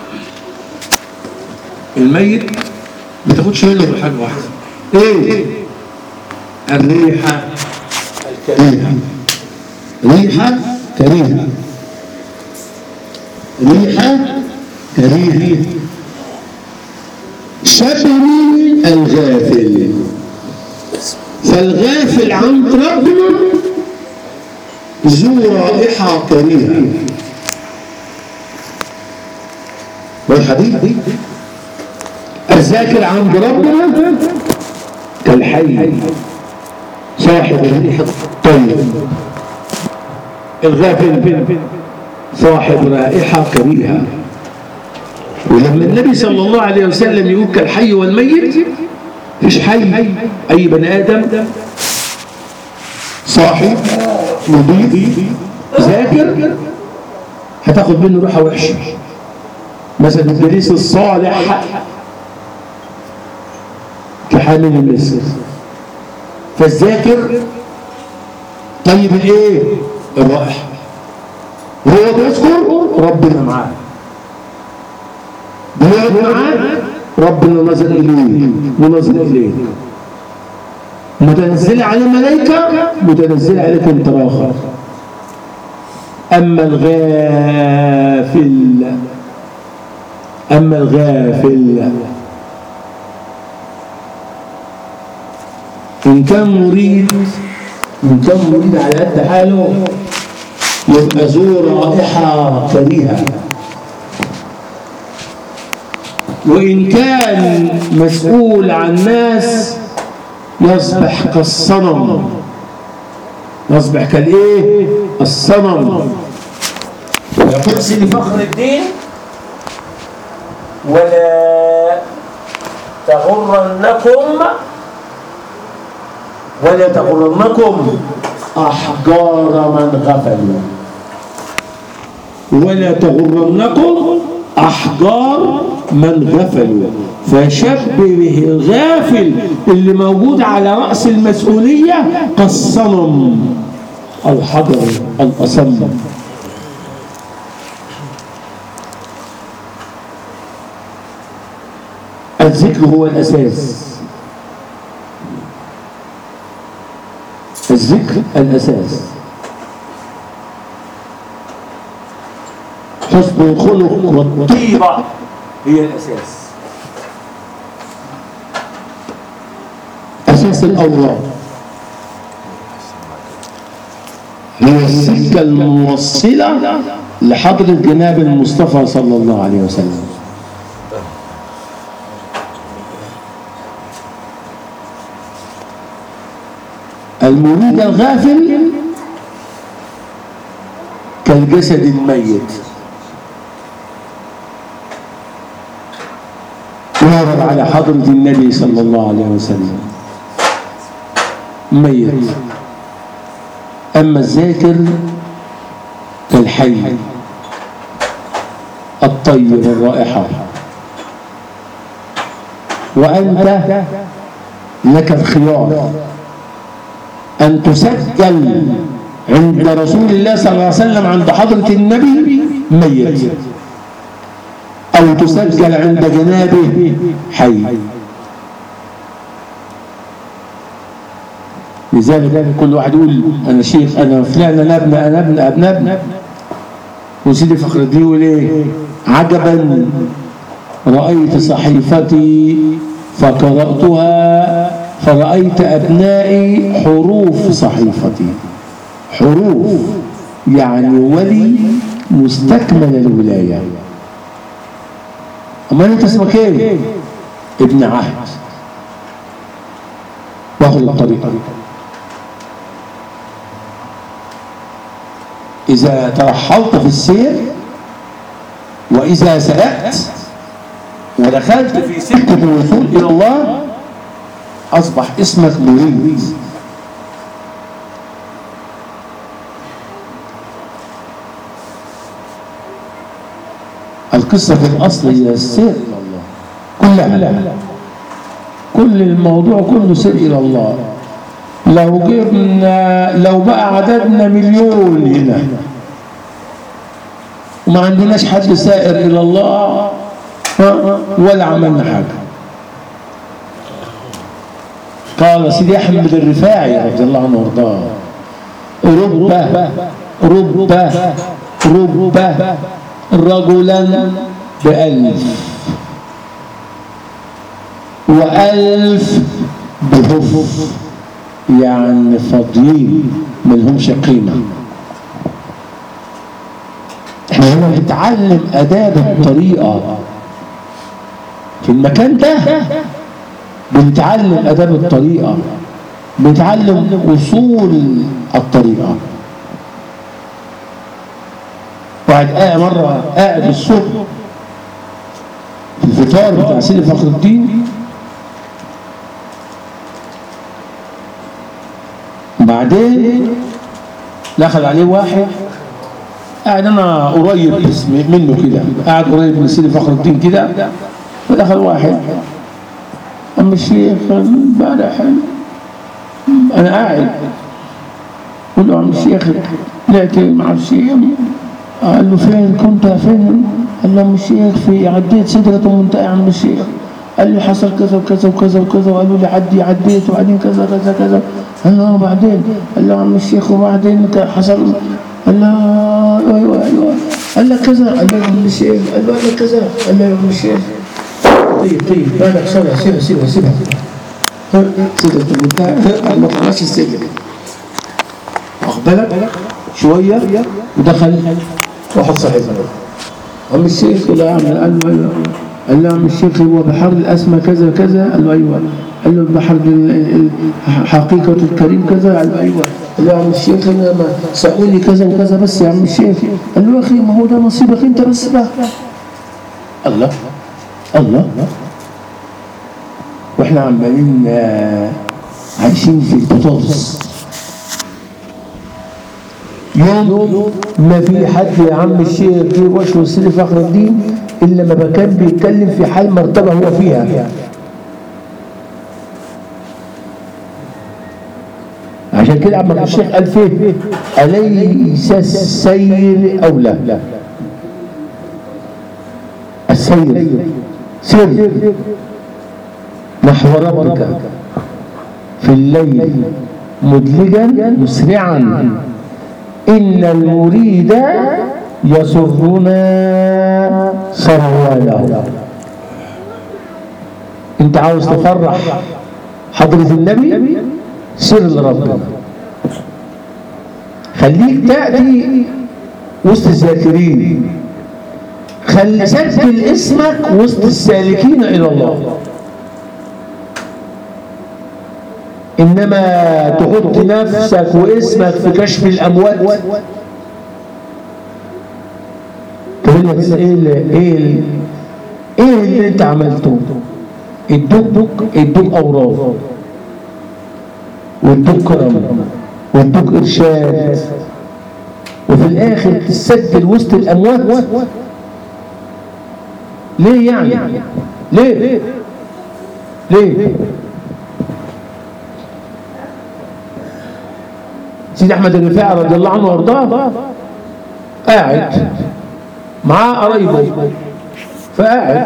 الميت ما تاخدش منه غير حاجه واحده ايه الريحه الكريهه ريحه كريهه ريحه كريهه شبه الغافل فالغافل عن ربنا ذو رائحة كريهة والحديث الذاكر عند ربنا كالحي صاحب الريح الطيب الغافل صاحب رائحة كريهة ولما النبي صلى الله عليه وسلم يقول كالحي والميت مش حي اي بني ادم صاحب نضيف ذاكر هتاخد منه روحه وحشه مثلا ابليس الصالح كحامل المسك فالذاكر طيب الايه الرائحه وهو بيذكر ربنا معاه بيقعد معاه ربنا نزل إليه ونزل إليه متنزل على الملائكة متنزل عليك انت آخر أما الغافل أما الغافل إن كان مريد إن كان مريد على قد حاله يبقى ذو رائحة كريهة وإن كان مسؤول عن ناس يصبح كالصنم يصبح كالإيه؟ الصنم يقول سيدي فخر الدين ولا تغرنكم ولا تغرنكم أحجار من غفلوا ولا تغرنكم أحجار من غفلوا فشبه الغافل اللي موجود على رأس المسؤولية كالصنم الحجر الأصم الذكر هو الأساس الذكر الأساس حسن الخلق والطيبة هي الأساس أساس الأوراق هي السكة الموصلة لحضرة جناب المصطفى صلى الله عليه وسلم المريد الغافل كالجسد الميت ورد على حضرة النبي صلى الله عليه وسلم ميت أما الذاكر كالحي الطيب الرائحة وأنت لك الخيار أن تسجل عند رسول الله صلى الله عليه وسلم عند حضرة النبي ميت أو تسجل عند جنابه حي لذلك كل واحد يقول أنا شيخ أنا فلان أنا ابن أنا ابن أنا ابن وسيدي فخر الدين يقول إيه عجبا رأيت صحيفتي فقرأتها فرأيت أبنائي حروف صحيفتي حروف يعني ولي مستكمل الولاية أما أنت اسمك إيه؟ ابن عهد واخد الطريقة إذا ترحلت في السير وإذا سلكت ودخلت في سكة الوصول إلى الله أصبح اسمك مريد القصة في الأصل هي السير إلى الله كلها كل الموضوع كله سير إلى الله لو جبنا لو بقى عددنا مليون هنا وما عندناش حد سائر إلى الله ها، ولا عملنا حاجة قال سيدي أحمد الرفاعي رضي الله عنه وارضاه رب رب رب رجلا بألف وألف بهف يعني فاضيين ملهمش قيمة احنا هنا بنتعلم آداب الطريقة في المكان ده بنتعلم آداب الطريقة بنتعلم أصول الطريقة واحد قاعد مرة قاعد الصبح في الفطار بتاع سيدي فخر الدين بعدين دخل عليه واحد قاعد انا قريب اسمي منه كده قاعد قريب من سيدي فخر الدين كده فدخل واحد ام الشيخ امبارح انا قاعد قول له عم الشيخ طلعت مع الشيخ قال له فين كنت فين قال له عم الشيخ في عديت سدرة المنتهى يا عم الشيخ قال لي حصل كذا وكذا وكذا وكذا وقالوا لي عدي عديت وبعدين كذا كذا كذا قال له وبعدين قال له عم الشيخ وبعدين ك- حصل قال له ايوه ايوه قال لك كذا قال له يا عم الشيخ قال له قال لك كذا قال له يا عم الشيخ طيب طيب بالك سيبها سيبها سيبها سيبها سيبها المنتهى ما طلعش السلم واخد بالك شويه ودخل واحد صاحبنا عم الشيخ قال له يا عم قال له ايوه قال له يا عم الشيخ هو بحر الاسمى كذا كذا قال له ايوه قال له بحر ال- ال- حقيقة الكريم كذا قال له ايوه قال له يا عم الشيخ انا ما سألوني كذا وكذا بس يا عم الشيخ قال له يا اخي ما هو ده نصيبك انت بس بقى الله الله واحنا عمالين آه، عايشين في البطاطس يوم ما في حد يا عم الشيخ جه وشه سيدي فخر الدين الا ما كان بيتكلم في حال مرتبه هو فيها عشان كده عم الشيخ قال فيه أليس السير أو لا السير سر نحو ربك في الليل مدلجا مسرعا إن المريد يسرنا سرواله انت عاوز تفرح حضرة النبي سر لربنا خليك تأتي وسط الذاكرين خلي سجل اسمك وسط السالكين إلى الله إنما تحط نفسك واسمك في كشف الأموات تقول لك ايه اللي ايه اللي ايه اللي انت عملته ادوك ادوك اوراق وادوك كرم وادوك ارشاد وفي الاخر تسجل وسط الاموات ليه يعني ليه ليه سيدي احمد الرفاعي رضي الله عنه وارضاه قاعد معاه قرايبه فقاعد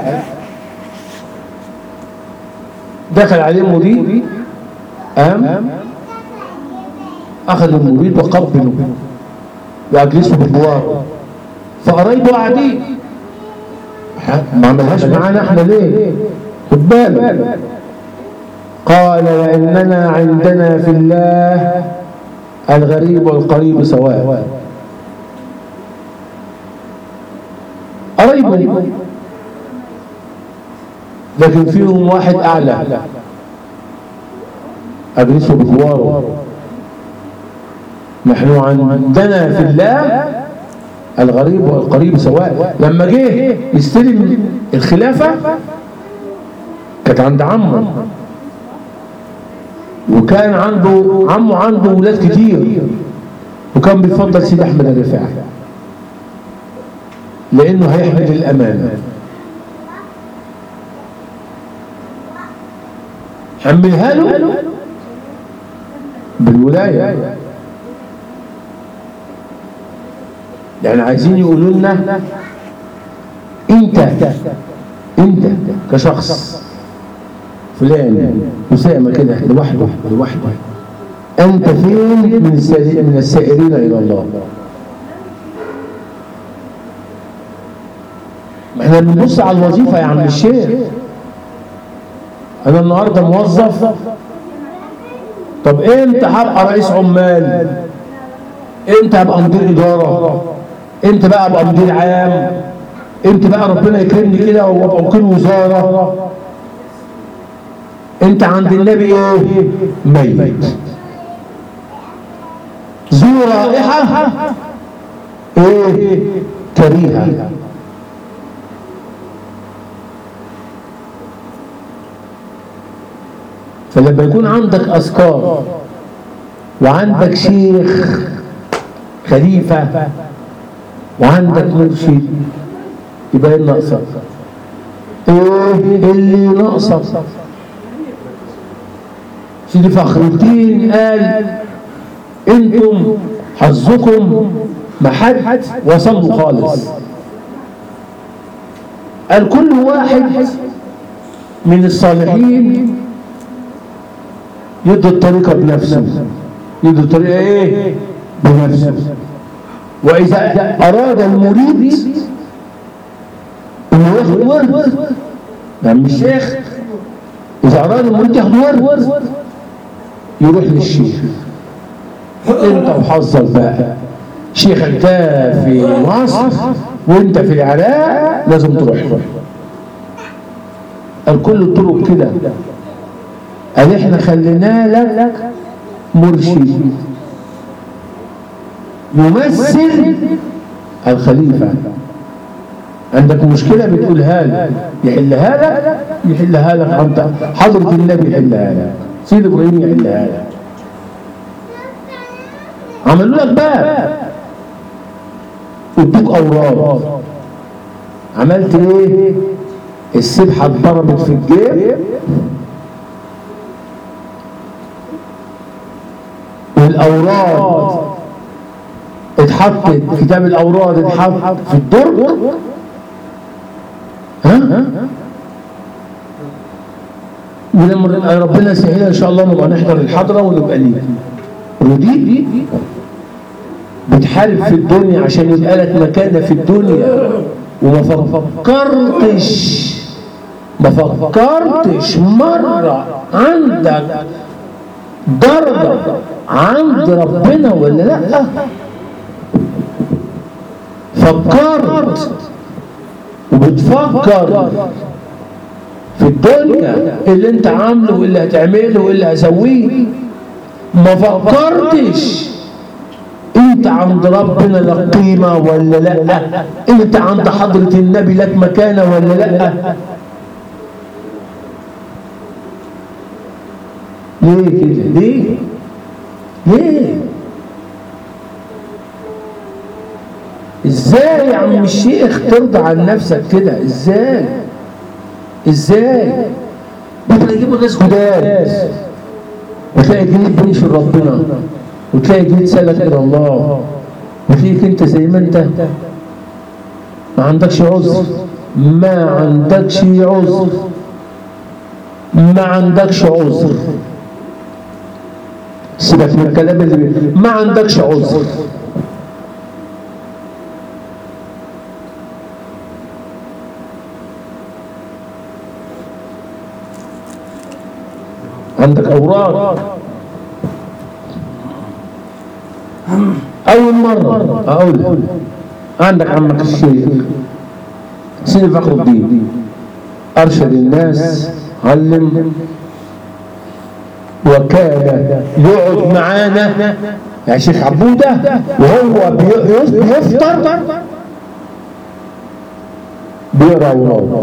دخل عليه مريد قام اخذ المريد وقبله واجلسه بجواره فقرايبه قاعدين ما عملهاش معانا احنا ليه؟ خد بالك قال واننا عندنا في الله الغريب والقريب سواء قريبه لكن فيهم واحد اعلى اجلسه بجواره نحن عندنا في الله الغريب والقريب سواء لما جه يستلم الخلافة كانت عند عمه وكان عنده عمه عنده ولاد كتير وكان بيفضل سيد احمد الرفاعي لانه هيحمل الامانه حملها له بالولايه يعني عايزين يقولوا لنا انت انت كشخص فلان أسامة كده لوحده لوحده أنت فين من السائر- من السائرين إلى الله ما احنا بنبص على الوظيفة يا عم الشيخ أنا النهاردة موظف طب امتى هبقى رئيس عمال امتى هبقى مدير إدارة امتى بقى ابقى مدير عام امتى بقى ربنا يكرمني كده وابقى وكيل وزارة انت عند النبي ايه ميت ذو رائحة ايه كريهة فلما يكون عندك اذكار وعندك شيخ خليفة وعندك مرشد يبقى ايه ناقصك ايه اللي ناقصك سيدي فخر الدين قال انتم حظكم محد وصلوا خالص قال كل واحد من الصالحين يدي الطريقة بنفسه يدي الطريقة ايه بنفسه وإذا أراد المريد إنه ياخد ورد يعني الشيخ إذا أراد المريد ياخد ورد يروح للشيخ أنت وحظك بقى شيخك ده في مصر وأنت في العراق لازم تروح له قال كل الطرق كده قال احنا خلينا لك مرشد يمثل الخليفة عندك مشكلة بتقولها له يحلها لك يحلها لك عند حضرة النبي يحلها لك سيد إبراهيم يحلها لك عملوا لك باب ادوك أوراق عملت ايه؟ السبحة اتضربت في الجيب والأوراد اتحطت كتاب الاوراد اتحط في الدرج ها ولما ربنا يسهلها ان شاء الله نبقى نحضر الحضره ونبقى نيجي ودي بتحارب في الدنيا عشان يبقى لك مكانه في الدنيا وما فكرتش ما فكرتش مره عندك درجه عند ربنا ولا لا فكرت وبتفكر في الدنيا اللي انت عامله واللي هتعمله واللي هسويه ما فكرتش انت عند ربنا لك قيمة ولا لا انت عند حضرة النبي لك مكانة ولا لا ليه كده ليه ليه ازاي يا عم الشيخ ترضى عن نفسك كده ازاي ازاي بكره يجيبوا ناس جداد وتلاقي جديد بينشر ربنا وتلاقي جيت سألك إلى الله وتلاقيك أنت زي ما أنت ما عندكش عذر ما عندكش عذر ما عندكش عذر سيبك من الكلام اللي بي... ما عندكش عذر عندك أوراق أول مرة أقول عندك عمك الشيخ سيدي فخر الدين أرشد الناس علم وكان يقعد معانا يا شيخ عبودة وهو بي- بيفطر بيقرا وراه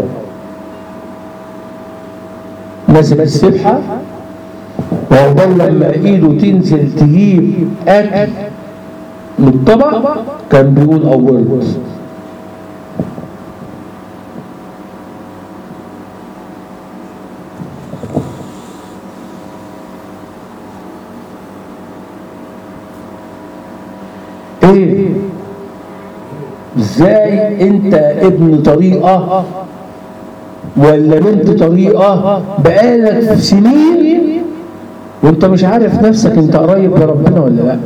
ماسك السبحة وعقبال لما ايده تنزل تجيب اكل من الطبق كان بيقول اولت ايه ازاي انت ابن طريقه ولا بنت طريقه بقالك سنين وانت مش عارف نفسك انت قريب لربنا ولا لا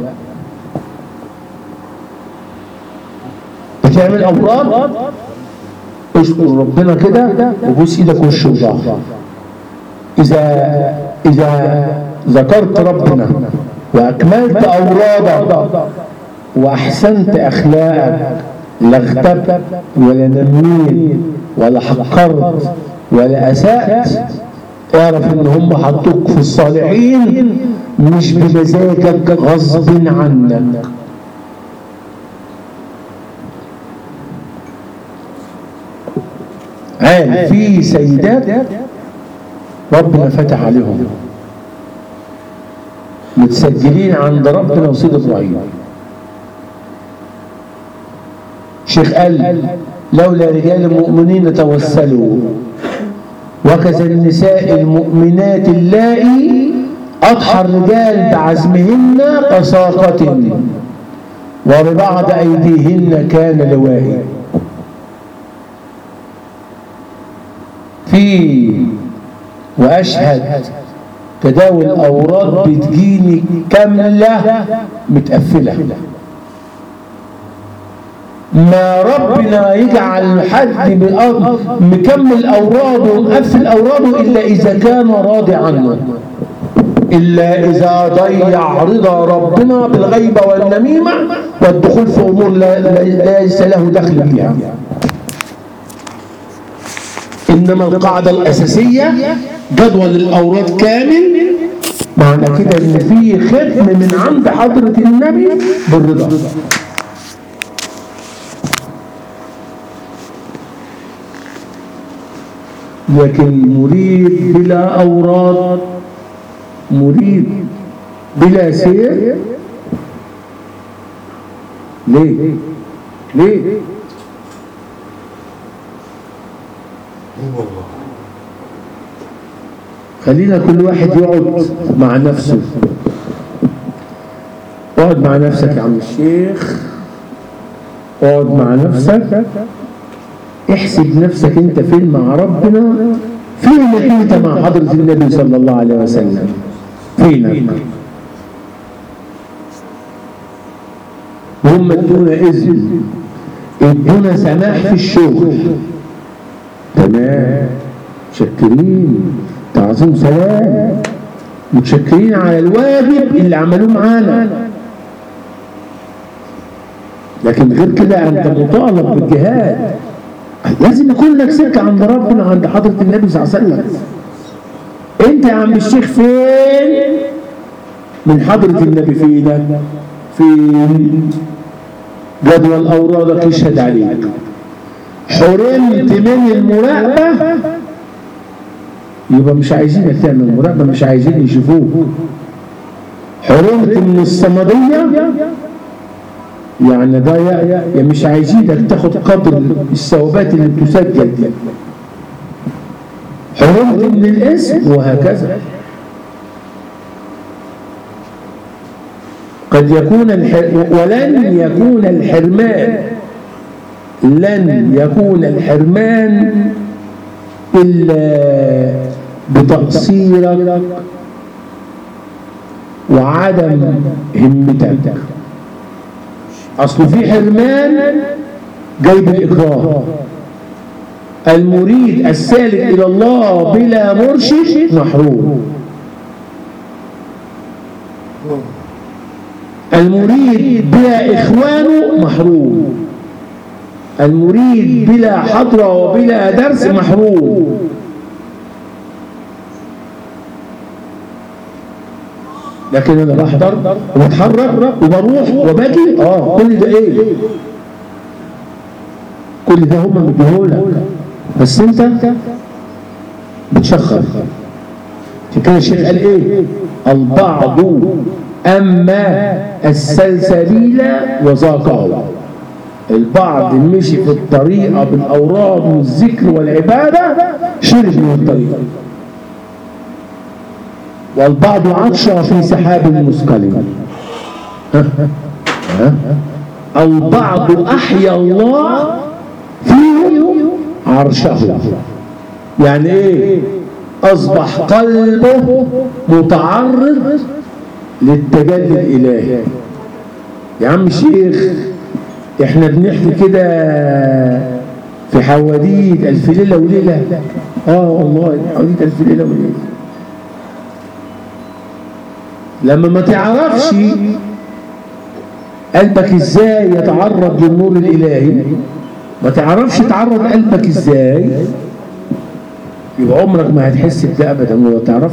بتعمل امراض اشكر ربنا كده وبوس ايدك وش وظهر اذا اذا ذكرت ربنا واكملت اورادك واحسنت اخلاقك لا اغتبت ولا نميت ولا حقرت ولا اسات اعرف ان هم حطوك في الصالحين مش بمزاجك غصب عنك قال في سيدات ربنا فتح عليهم متسجلين عند ربنا وسيد ابراهيم شيخ قال لولا رجال مؤمنين توسلوا وكذا النساء المؤمنات اللائي أضحى الرجال بعزمهن كساقة وببعض أيديهن كان لواء في وأشهد تداول الأوراد بتجيني كاملة متقفلة ما ربنا يجعل حد بأرض مكمل أوراده ومقفل أوراده إلا إذا كان راضي عنه إلا إذا ضيع رضا ربنا بالغيبة والنميمة والدخول في أمور لا لا- ليس له دخل فيها إنما القاعدة الأساسية جدول الأوراد كامل معنى كده إن في ختم من عند حضرة النبي بالرضا لكن مريد بلا أوراد مريد بلا سير ليه؟ ليه؟ خلينا كل واحد يقعد مع نفسه اقعد مع نفسك يا عم الشيخ اقعد مع نفسك احسب نفسك انت فين مع ربنا فين انت مع حضرة النبي صلى الله عليه وسلم فينك وهم ادونا اذن ادونا سماح في الشغل تمام متشكرين تعظيم سلام متشكرين على الواجب اللي عملوه معانا لكن غير كده انت مطالب بالجهاد لازم يكون لك سكه عند ربنا عند حضره النبي صلى الله عليه وسلم انت يا عم الشيخ فين من حضره النبي فينك فين جدول اورادك يشهد عليك حرمت من المراقبه يبقى مش عايزينك تعمل مراقبه مش عايزين يشوفوك حرمت من الصمديه يعني ده يا يا مش عايزينك تاخد قدر الثوابات اللي بتسجل دي حرمت من الاسم وهكذا قد يكون الحر... ولن يكون الحرمان لن يكون الحرمان إلا بتقصيرك وعدم همتك أصل في حرمان جاي بالإكراه المريد السالك إلى الله بلا مرشد محروم المريد بلا إخوانه محروم المريد بلا حضرة وبلا درس محروم لكن انا بحضر وبتحرك وبروح وباجي اه كل ده ايه كل ده هم مديهولك بس انت بتشخر عشان كده الشيخ قال ايه البعض اما السلسبيل وذاقه البعض مشي في الطريقة بالأوراد والذكر والعبادة شرب من الطريقة والبعض عطش في سحاب مثقل البعض أحيا الله فيهم عرشه يعني ايه أصبح قلبه متعرض للتجلي الإلهي يا عم الشيخ احنا بنحكي كده في حواديت ألف ليلة وليلة اه والله حواديت ألف ليلة وليلة لما ما تعرفش قلبك ازاي يتعرض للنور الإلهي ما تعرفش تعرض قلبك ازاي يبقى عمرك ما هتحس بده ابدا ولا تعرف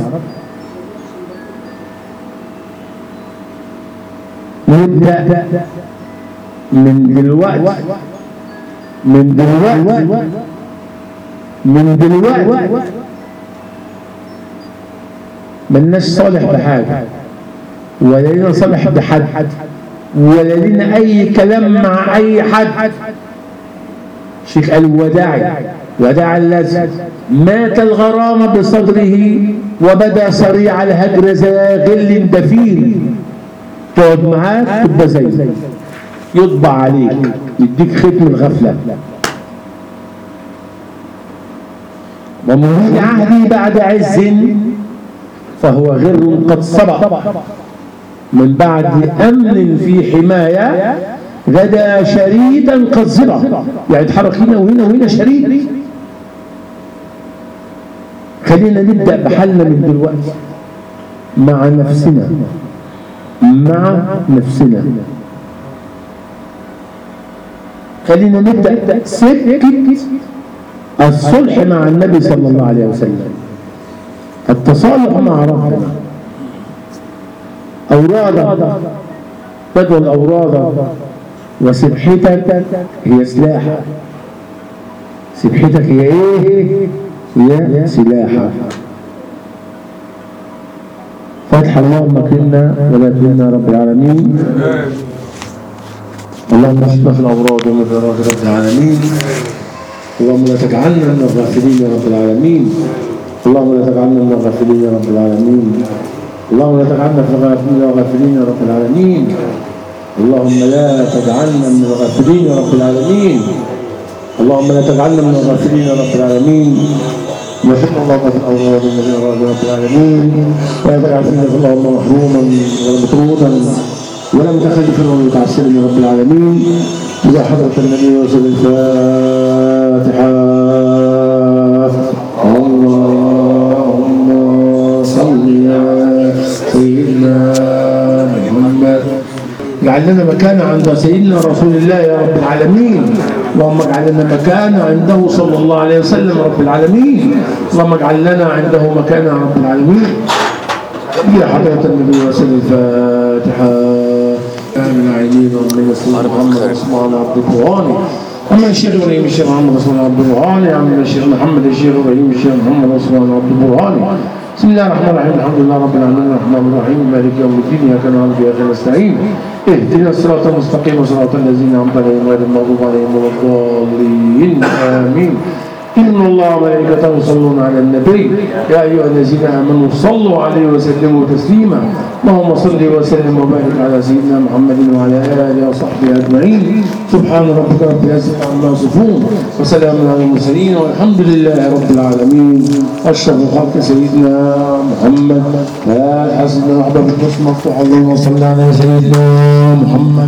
نبدأ من دلوقتي من دلوقتي من دلوقتي ملناش صالح بحاجة ولا لنا صالح بحد ولا لنا أي كلام مع أي حد شيخ قال وداعي وداع الذي مات الغرام بصدره وبدا صريع الهجر ذا غل دفين تقعد معاه تبقى زي يطبع عليك يديك ختم الغفلة ومريد عهدي بعد عز فهو غر قد سبق من بعد أمن في حماية غدا شريدا قد زبق يعني اتحرك هنا وهنا وهنا شريد خلينا نبدأ بحالنا من دلوقتي مع نفسنا مع نفسنا خلينا نبدأ سكة الصلح مع النبي صلى الله عليه وسلم التصالح مع ربنا أورادك تدعو أورادك وسبحتك هي سلاحك سبحتك هي ايه هي سلاحك فتح اللهم كنا ولا تهنا رب العالمين اللهم اشفنا في الأمراض ومن ذرات رب العالمين اللهم لا تجعلنا من الغافلين يا رب العالمين اللهم لا تجعلنا من الغافلين يا رب العالمين اللهم لا تجعلنا في الغافلين والغافلين يا رب العالمين اللهم لا تجعلنا من الغافلين يا رب العالمين اللهم لا تجعلنا من الغافلين يا رب العالمين وصلى الله في الاولاد الذين رب العالمين ولا تجعل فينا اللهم محروما ولا مطرودا ولا متخلفا ولا متعسرا يا رب العالمين إلى حضرة النبي وصل الفاتحة اللهم صل على سيدنا محمد اجعل لنا مكان عند سيدنا رسول الله يا رب العالمين اللهم اجعل لنا مكان عنده صلى الله عليه وسلم رب العالمين اللهم اجعل لنا عنده مكان يا رب العالمين إلى حضرة النبي وسلم الفاتحة آمين العينين ومن السيد محمد عثمان عبد القرآن أما الشيخ إبراهيم الشيخ محمد عثمان عبد القرآن يا عم الشيخ محمد الشيخ إبراهيم الشيخ محمد عثمان عبد القرآن بسم الله الرحمن الرحيم الحمد لله رب العالمين الرحمن الرحيم مالك يوم الدين إياك نعبد وإياك نستعين اهدنا الصراط المستقيم صراط الذين أنعمت عليهم غير المغضوب عليهم ولا الضالين آمين إن الله وملائكته يصلون على النبي يا أيها الذين آمنوا صلوا عليه وسلموا تسليما اللهم صل وسلم وبارك على سيدنا محمد وعلى آله وصحبه أجمعين سبحان ربك رب العزة عما يصفون وسلام على المرسلين والحمد لله رب العالمين أشرف خلق سيدنا محمد يا حسن وحده بالقسم مفتوح اللهم صل على سيدنا محمد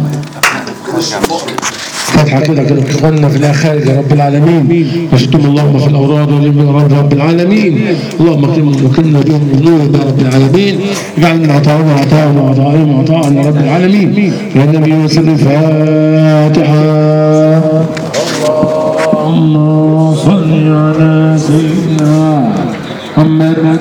فتحة كده كده قلنا في الآخر يا رب العالمين وستم اللهم في الأوراد والإمراض رب العالمين اللهم اكرمنا وكرمنا بهم بالنور يا رب العالمين اجعل من عطائنا عطاء وعطائهم عطاء يا رب العالمين يا النبي وسلم فاتحة اللهم صل على سيدنا محمد